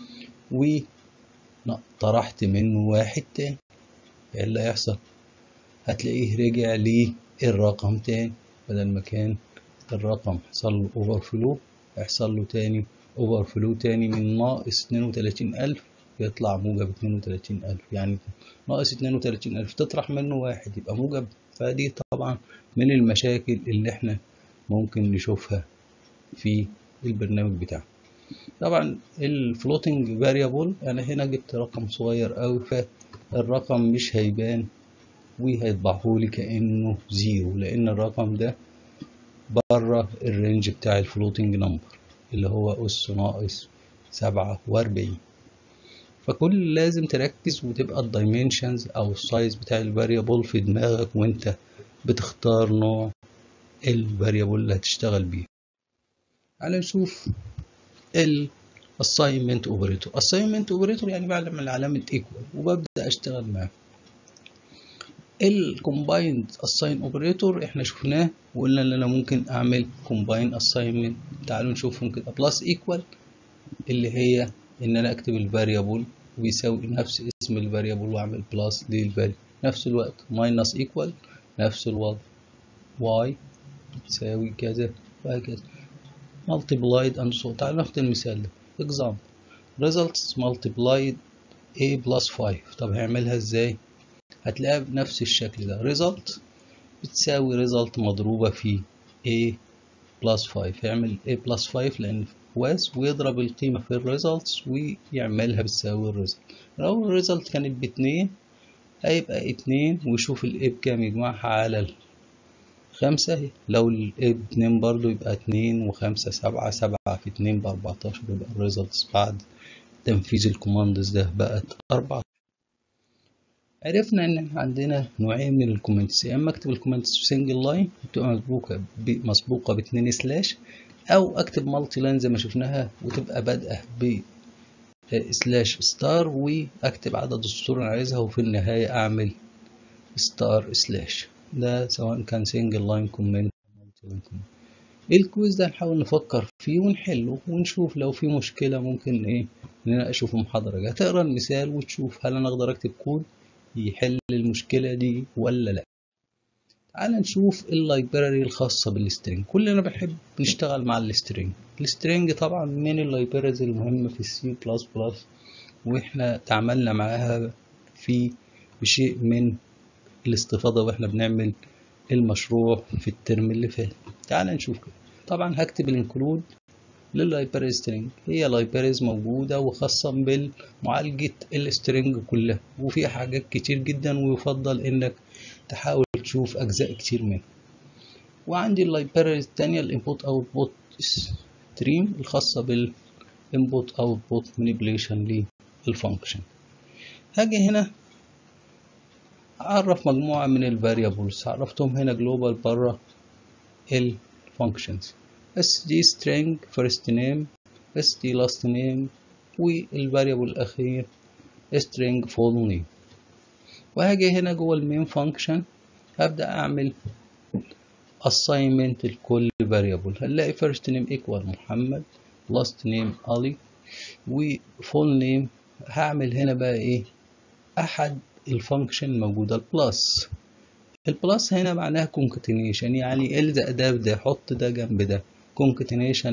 [SPEAKER 1] وطرحت منه واحد تاني ايه اللي هيحصل هتلاقيه رجع للرقم تاني بدل ما كان الرقم حصل له اوفر فلو هيحصل له تاني اوفر فلو تاني من ناقص اتنين وتلاتين ألف يطلع موجب اتنين وتلاتين ألف يعني ناقص اتنين وتلاتين ألف تطرح منه واحد يبقى موجب فدي طبعا من المشاكل اللي احنا ممكن نشوفها في البرنامج بتاعنا طبعا الفلوتنج فاريبل انا هنا جبت رقم صغير قوي فالرقم مش هيبان وهيطبعهولي كأنه زيرو لأن الرقم ده بره الرينج بتاع الفلوتنج نمبر اللي هو أس ناقص سبعة وأربعين فكل لازم تركز وتبقى الدايمنشنز أو السايز بتاع الفاريبل في دماغك وانت بتختار نوع الفاريبل اللي هتشتغل بيه تعالى نشوف ال assignment operator assignment operator يعني بعمل علامة equal وببدأ أشتغل معاه ال combined assign operator احنا شفناه وقلنا ان انا ممكن اعمل combine assignment تعالوا نشوفهم كده plus equal اللي هي ان انا اكتب الفاريبل ويساوي نفس اسم الفاريبل واعمل بلس للفاريبل نفس الوقت minus equal نفس الوضع y تساوي كذا وهكذا multiplied and so تعالوا ناخد المثال ده example results multiplied a plus 5 طب هعملها ازاي هتلاقيها بنفس الشكل ده result بتساوي result مضروبة في a plus 5 هيعمل a plus 5 لأن was ويضرب القيمة في الريزلتس ويعملها بتساوي الريزلت لو الريزلت كانت باتنين هيبقى اتنين ويشوف الايه بكام يجمعها على الخمسة لو الايه باتنين برضو يبقى اتنين وخمسة سبعة سبعة في اتنين بأربعتاشر يبقى الريزلتس بعد تنفيذ الكوماندز ده بقت أربعة عرفنا ان احنا عندنا نوعين من الكومنتس يا اما اكتب الكومنتس في سنجل لاين بتبقى مسبوقه مسبوقه باتنين سلاش او اكتب مالتي لاين زي ما شفناها وتبقى بادئه ب سلاش ستار واكتب عدد السطور اللي عايزها وفي النهايه اعمل ستار سلاش ده سواء كان سنجل لاين كومنت مالتي لاين كومنت الكويز ده نحاول نفكر فيه ونحله ونشوف لو في مشكله ممكن ايه نناقشه في محاضره جايه تقرا المثال وتشوف هل انا اقدر اكتب كود يحل المشكلة دي ولا لا تعال نشوف اللايبراري الخاصة بالسترينج كلنا بنحب نشتغل مع السترينج السترينج طبعا من اللايبراريز المهمة في السي بلس بلس واحنا تعاملنا معاها في بشيء من الاستفاضة واحنا بنعمل المشروع في الترم اللي فات تعال نشوف كده طبعا هكتب الانكلود لللايبراري سترينج هي لايبراريز موجودة وخاصة بمعالجة السترينج كلها وفيها حاجات كتير جدا ويفضل انك تحاول تشوف اجزاء كتير منها وعندي اللايبراريز التانية الانبوت اوتبوت ستريم الخاصة بالانبوت اوتبوت مانيبيوليشن للفانكشن هاجي هنا اعرف مجموعة من الفاريبلز عرفتهم هنا جلوبال بره الفانكشنز اس دي string first name اس دي last name والفاريبل الأخير string full name وهاجي هنا جوه المين فانكشن هبدأ أعمل assignment لكل variable هنلاقي first name equal محمد last name علي و full name هعمل هنا بقى إيه أحد الفانكشن الموجودة البلس البلس هنا معناها concatenation يعني الزق ده بده حط ده جنب ده concatenation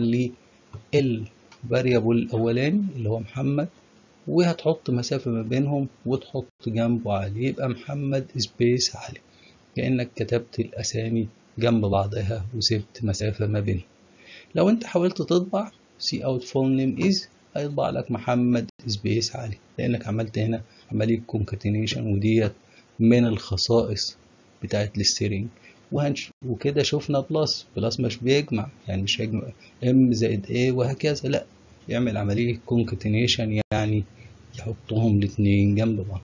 [SPEAKER 1] للفاريبل الأولاني اللي هو محمد وهتحط مسافة ما بينهم وتحط جنبه علي يبقى محمد سبيس علي كأنك كتبت الأسامي جنب بعضها وسبت مسافة ما بينهم لو انت حاولت تطبع سي اوت فول نيم از هيطبع لك محمد سبيس علي لأنك عملت هنا عملية concatenation وديت من الخصائص بتاعت السترينج وهنش وكده شفنا بلس بلس مش بيجمع يعني مش هيجمع ام زائد ايه وهكذا لا يعمل عملية concatenation يعني يحطهم الاتنين جنب بعض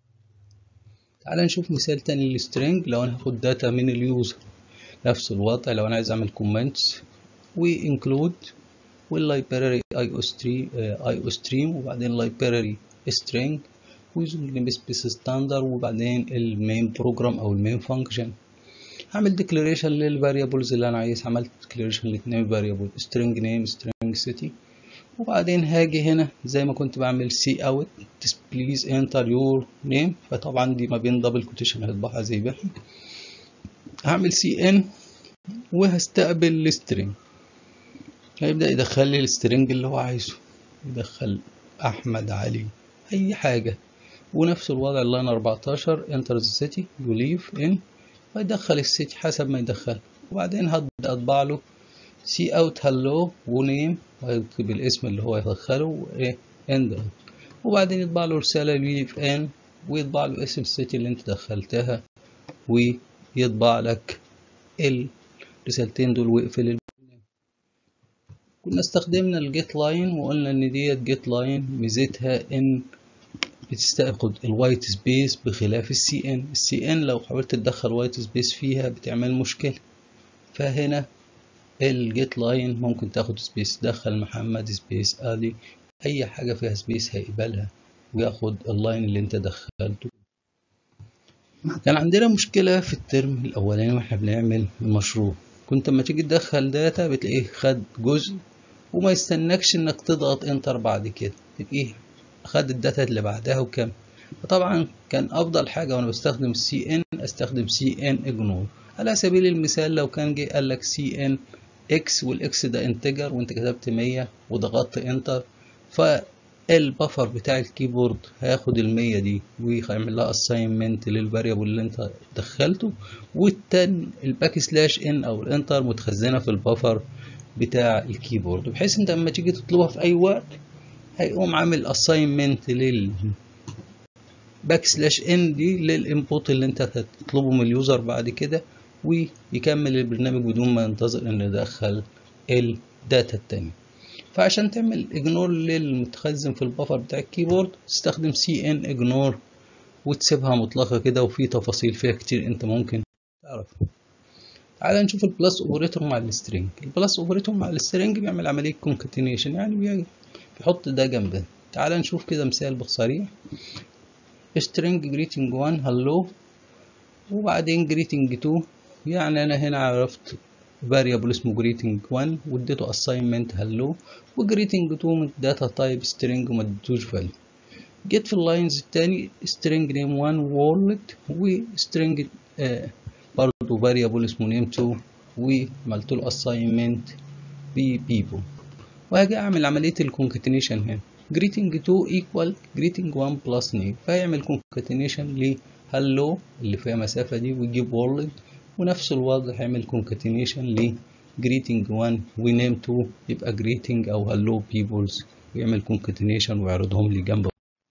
[SPEAKER 1] تعال نشوف مثال تاني للسترينج لو انا هاخد داتا من اليوزر نفس الوضع لو انا عايز اعمل كومنتس وانكلود واللايبراري اي او ستريم اي او ستريم وبعدين لايبراري string ويوزنج نيم سبيس ستاندر وبعدين المين بروجرام او المين فانكشن هعمل ديكلاريشن للفاريبلز اللي انا عايز عملت ديكلاريشن لاثنين فاريبل string name string city وبعدين هاجي هنا زي ما كنت بعمل سي اوت بليز انتر يور نيم فطبعا دي ما بين دبل كوتيشن هطبعها زي ما هعمل سي ان وهستقبل السترينج هيبدأ يدخل لي السترينج اللي هو عايزه يدخل احمد علي اي حاجة ونفس الوضع اللاين 14 انتر ذا سيتي يليف ان ويدخل السيتي حسب ما يدخل وبعدين هبدأ اطبع له سي اوت هلو ونيم ويكتب الاسم اللي هو يدخله وايه اند وبعدين يطبع له رسالة ليف ان ويطبع له اسم السيتي اللي انت دخلتها ويطبع لك الرسالتين دول ويقفل البرنامج كنا استخدمنا الجيت لاين وقلنا ان ديت جيت لاين ميزتها ان بتستخدم الوايت سبيس بخلاف السي ان السي ان لو حاولت تدخل وايت سبيس فيها بتعمل مشكلة فهنا الجيت لاين ممكن تاخد سبيس دخل محمد سبيس ادي اي حاجة فيها سبيس هيقبلها وياخد اللاين اللي انت دخلته كان عندنا مشكلة في الترم الاولاني واحنا بنعمل المشروع كنت لما تيجي تدخل داتا بتلاقيه خد جزء وما يستنكش انك تضغط انتر بعد كده تلاقيه خد الداتا اللي بعدها وكم فطبعا كان افضل حاجة وانا بستخدم السي ان استخدم سي ان اجنور على سبيل المثال لو كان جه قال لك سي ان اكس والاكس ده انتجر وانت كتبت 100 وضغطت انتر فالبفر بتاع الكيبورد هياخد ال100 دي وهيعمل لها اساينمنت للفاريبل اللي انت دخلته والتن الباك سلاش ان او الانتر متخزنه في البفر بتاع الكيبورد بحيث انت لما تيجي تطلبها في اي وقت هيقوم عامل اساينمنت لل باك سلاش ان دي للانبوت اللي انت هتطلبه من اليوزر بعد كده ويكمل البرنامج بدون ما ينتظر ان يدخل الداتا التانية فعشان تعمل اجنور للمتخزن في البفر بتاع الكيبورد تستخدم سي ان اجنور وتسيبها مطلقة كده وفي تفاصيل فيها كتير انت ممكن تعرفها تعال نشوف البلس اوبريتور مع السترينج البلس اوبريتور مع السترينج بيعمل عملية كونكاتينيشن يعني بيحط ده جنب ده تعال نشوف كده مثال بسريع string greeting 1 hello وبعدين greeting 2 يعني انا هنا عرفت variable اسمه greeting 1 واديته assignment hello و greeting 2 من data type string وما اديتوش value جيت في اللاينز التاني string name 1 world و string آه برضه variable اسمه name 2 وعملت له assignment ب people وهاجي اعمل عملية الكونكاتينيشن هنا greeting 2 equal greeting 1 plus name فهيعمل concatenation ل hello اللي فيها مسافة دي ويجيب world ونفس الوضع هيعمل concatenation ل greeting 1 و name 2 يبقى greeting أو hello peoples ويعمل concatenation ويعرضهم لي جنب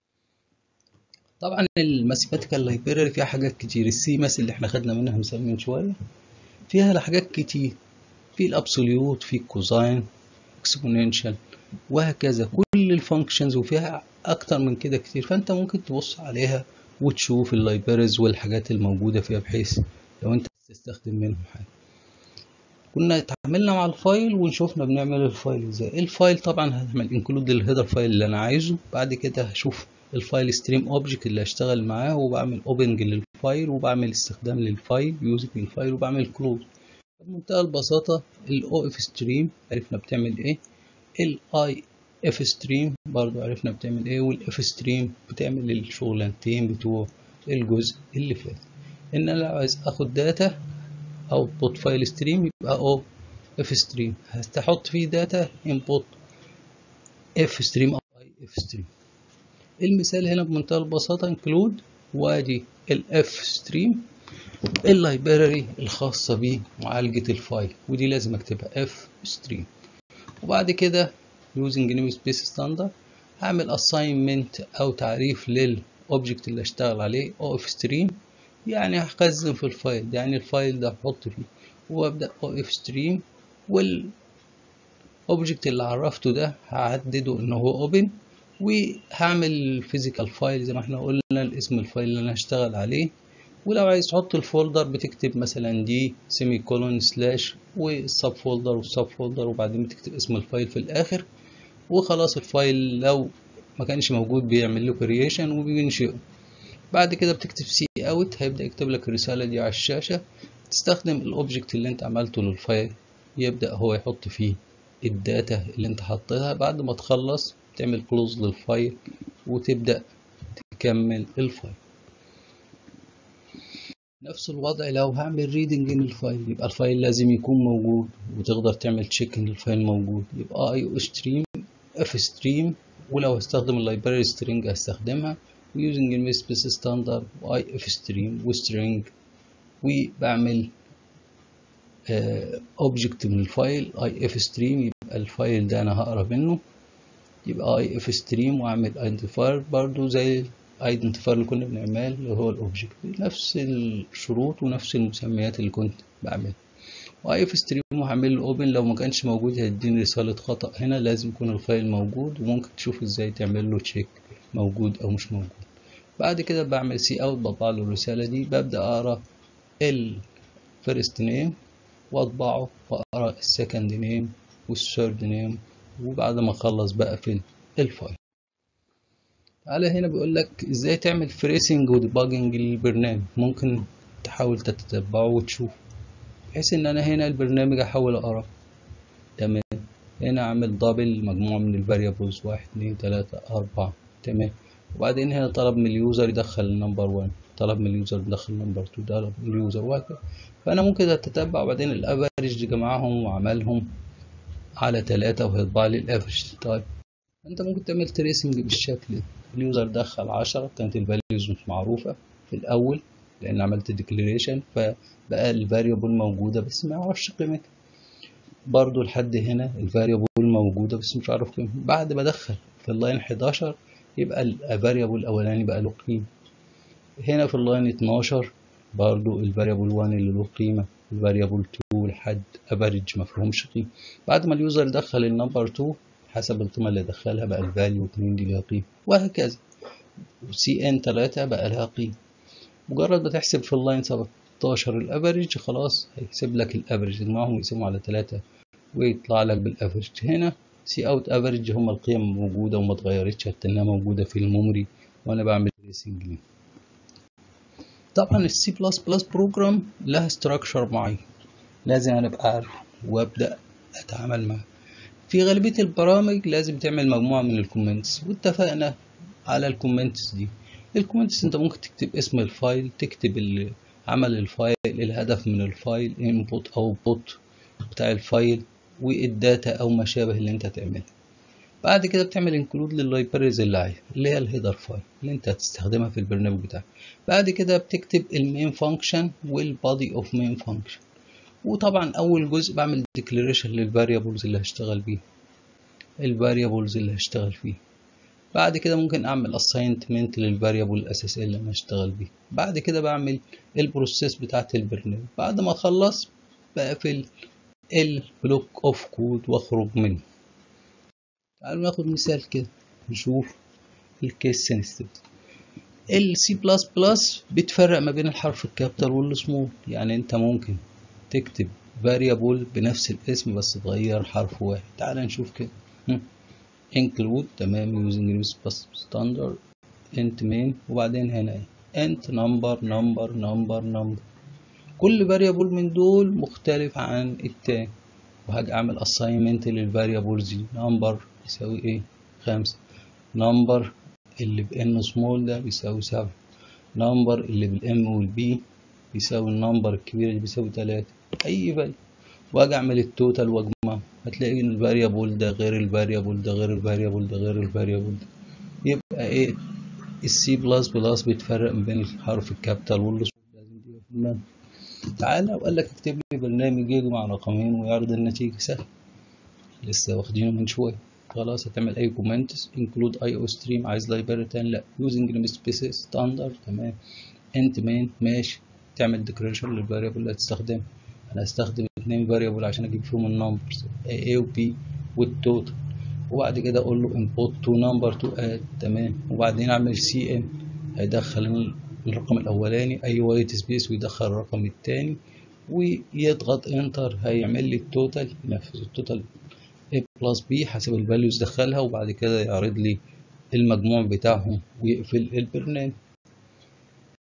[SPEAKER 1] طبعا الماثيماتيكال لايبراري فيها حاجات كتير السيماس اللي احنا خدنا منها مثال من شوية فيها حاجات كتير في الابسوليوت في الكوزاين اكسبوننشال وهكذا كل الفانكشنز وفيها اكتر من كده كتير فانت ممكن تبص عليها وتشوف اللايبرز والحاجات الموجوده فيها بحيث لو انت تستخدم منهم حاجه كنا اتعاملنا مع الفايل وشوفنا بنعمل الفايل ازاي الفايل طبعا هعمل انكلود الهيدر فايل اللي انا عايزه بعد كده هشوف الفايل ستريم اوبجكت اللي هشتغل معاه وبعمل اوبننج للفايل وبعمل استخدام للفايل يوزنج الفايل وبعمل كلوز بمنتهى البساطه الاو اف ستريم عرفنا بتعمل ايه الاي اف ستريم برضو عرفنا بتعمل ايه والاف ستريم بتعمل الشغلانتين بتوع الجزء اللي فات ان انا لو عايز اخد داتا اوتبوت فايل ستريم يبقى او اف ستريم هستحط فيه داتا انبوت اف ستريم او اي اف ستريم المثال هنا بمنتهى البساطة انكلود وادي الاف ستريم اللايبراري الخاصة بمعالجة الفايل ودي لازم اكتبها اف ستريم وبعد كده using namespace standard هعمل assignment او تعريف للاوبجكت اللي اشتغل عليه of stream يعني هخزن في الفايل يعني الفايل ده هحط فيه وابدا of stream والاوبجكت اللي عرفته ده هعدده ان هو open وهعمل physical فايل زي ما احنا قلنا الاسم الفايل اللي انا هشتغل عليه ولو عايز تحط الفولدر بتكتب مثلا دي سيمي كولون سلاش والسب فولدر والسب فولدر وبعدين بتكتب اسم الفايل في الاخر وخلاص الفايل لو ما كانش موجود بيعمل له كرييشن وبينشئه بعد كده بتكتب سي اوت هيبدا يكتب لك الرساله دي على الشاشه تستخدم الاوبجكت اللي انت عملته للفايل يبدا هو يحط فيه الداتا اللي انت حطيتها بعد ما تخلص تعمل كلوز للفايل وتبدا تكمل الفايل نفس الوضع لو هعمل ريدنج للفايل يبقى الفايل لازم يكون موجود وتقدر تعمل تشيك ان الفايل موجود يبقى اي او ستريم اف ستريم ولو هستخدم اللايبراري سترينج هستخدمها using المسبس ستاندرد واي اف ستريم وسترينج وبعمل اوبجكت من الفايل اي اف ستريم يبقى الفايل ده انا هقرا منه يبقى اي اف ستريم واعمل ايدنتيفاير برضو زي ايدنتيفاير اللي كنا بنعمله اللي هو الاوبجكت نفس الشروط ونفس المسميات اللي كنت بعملها واي اف ستريم وهعمل له اوبن لو ما كانش موجود هيديني رساله خطا هنا لازم يكون الفايل موجود وممكن تشوف ازاي تعمل له تشيك موجود او مش موجود بعد كده بعمل سي اوت بطبع له الرساله دي ببدا اقرا الفيرست نيم واطبعه واقرا السكند نيم والثيرد نيم وبعد ما اخلص بقفل الفايل على هنا بيقول لك ازاي تعمل فريسنج وديباجنج للبرنامج ممكن تحاول تتتبعه وتشوف بحيث ان انا هنا البرنامج احاول اقرا تمام هنا اعمل دبل مجموعة من الفاريبلز واحد اتنين تلاتة اربعة تمام وبعدين هنا طلب من اليوزر يدخل النمبر 1 طلب من اليوزر يدخل نمبر 2 طلب من اليوزر وهكذا فانا ممكن اتتبع وبعدين الافرج جمعهم وعملهم على تلاتة وهيطبع لي الافرج طيب انت ممكن تعمل تريسنج بالشكل ده اليوزر دخل عشرة كانت الفاليوز مش معروفة في الاول لان عملت ديكليريشن فبقى الفاريبل موجودة بس ما اعرفش قيمتها برضو لحد هنا الفاريبل موجودة بس مش عارف قيمتها بعد ما ادخل في اللاين 11 يبقى الفاريبل الاولاني بقى له قيمة هنا في اللاين 12 برضو الفاريبل 1 اللي له قيمة الفاريبل 2 لحد افريج ما فيهمش قيمة بعد ما اليوزر دخل النمبر 2 حسب القيمة اللي دخلها بقى الفاليو 2 دي ليها قيمة وهكذا سي ان 3 بقى لها قيمة مجرد ما تحسب في اللاين 17 الافريج خلاص هيحسب لك الافريج تجمعهم ويقسموا على 3 ويطلع لك بالافريج هنا سي اوت افريج هم القيم موجودة وما اتغيرتش حتى انها موجودة في الميموري وانا بعمل ريسنج ليه طبعا السي بلس بلس بروجرام لها ستراكشر معين لازم انا ابقى عارفه وابدا اتعامل معاه في غالبيه البرامج لازم تعمل مجموعه من الكومنتس واتفقنا على الكومنتس دي الكومنتس انت ممكن تكتب اسم الفايل تكتب عمل الفايل الهدف من الفايل انبوت اوتبوت بتاع الفايل والداتا او ما شابه اللي انت تعمله بعد كده بتعمل انكلود لللايبريز اللي عايز اللي هي الهيدر فايل اللي انت هتستخدمها في البرنامج بتاعك بعد كده بتكتب المين فانكشن والبادي اوف مين فانكشن وطبعا اول جزء بعمل ديكليريشن للفاريبلز اللي هشتغل بيه الفاريبلز اللي هشتغل فيه بعد كده ممكن اعمل اساينمنت للفاريبل الاساسي اللي انا هشتغل بيه بعد كده بعمل البروسيس بتاعت البرنامج بعد ما اخلص بقفل البلوك اوف كود واخرج منه تعالوا ناخد مثال كده نشوف الكيس سنسيتيف السي بلس بلس بتفرق ما بين الحرف الكابيتال والسمول يعني انت ممكن تكتب variable بنفس الاسم بس تغير حرف واحد تعال نشوف كده include تمام using bus standard int main وبعدين هنا int number number number number كل variable من دول مختلف عن التاني وهاجي اعمل assignment للفاريبلز دي number يساوي ايه خمسة number اللي بان سمول ده بيساوي سبعة نمبر اللي بالام والبي بيساوي النمبر الكبير اللي بيساوي تلاتة اي فاليو واجي اعمل التوتال واجمعه هتلاقي ان الفاريبل ده غير الفاريبل ده غير الفاريبل ده غير الفاريبل ده يبقى ايه السي بلس بلس بيتفرق ما بين الحرف الكابيتال والسمول لازم دي في دماغك تعالى وقال لك اكتب لي برنامج يجمع رقمين ويعرض النتيجة سهل لسه واخدينه من شوية خلاص هتعمل اي كومنتس انكلود اي او ستريم عايز لايبراري تاني لا يوزنج نيم سبيس ستاندرد تمام انت مين ماشي تعمل ديكريشن للفاريبل اللي هتستخدمه انا هستخدم اتنين فاريبل عشان اجيب فيهم النمبرز A و B والتوتال وبعد كده اقول له import to number to add تمام وبعدين اعمل سي ام هيدخل الرقم الاولاني اي وايت سبيس ويدخل الرقم التاني ويضغط انتر هيعمل لي التوتال ينفذ التوتال A بلس B حسب الفاليوز دخلها وبعد كده يعرض لي المجموع بتاعهم ويقفل البرنامج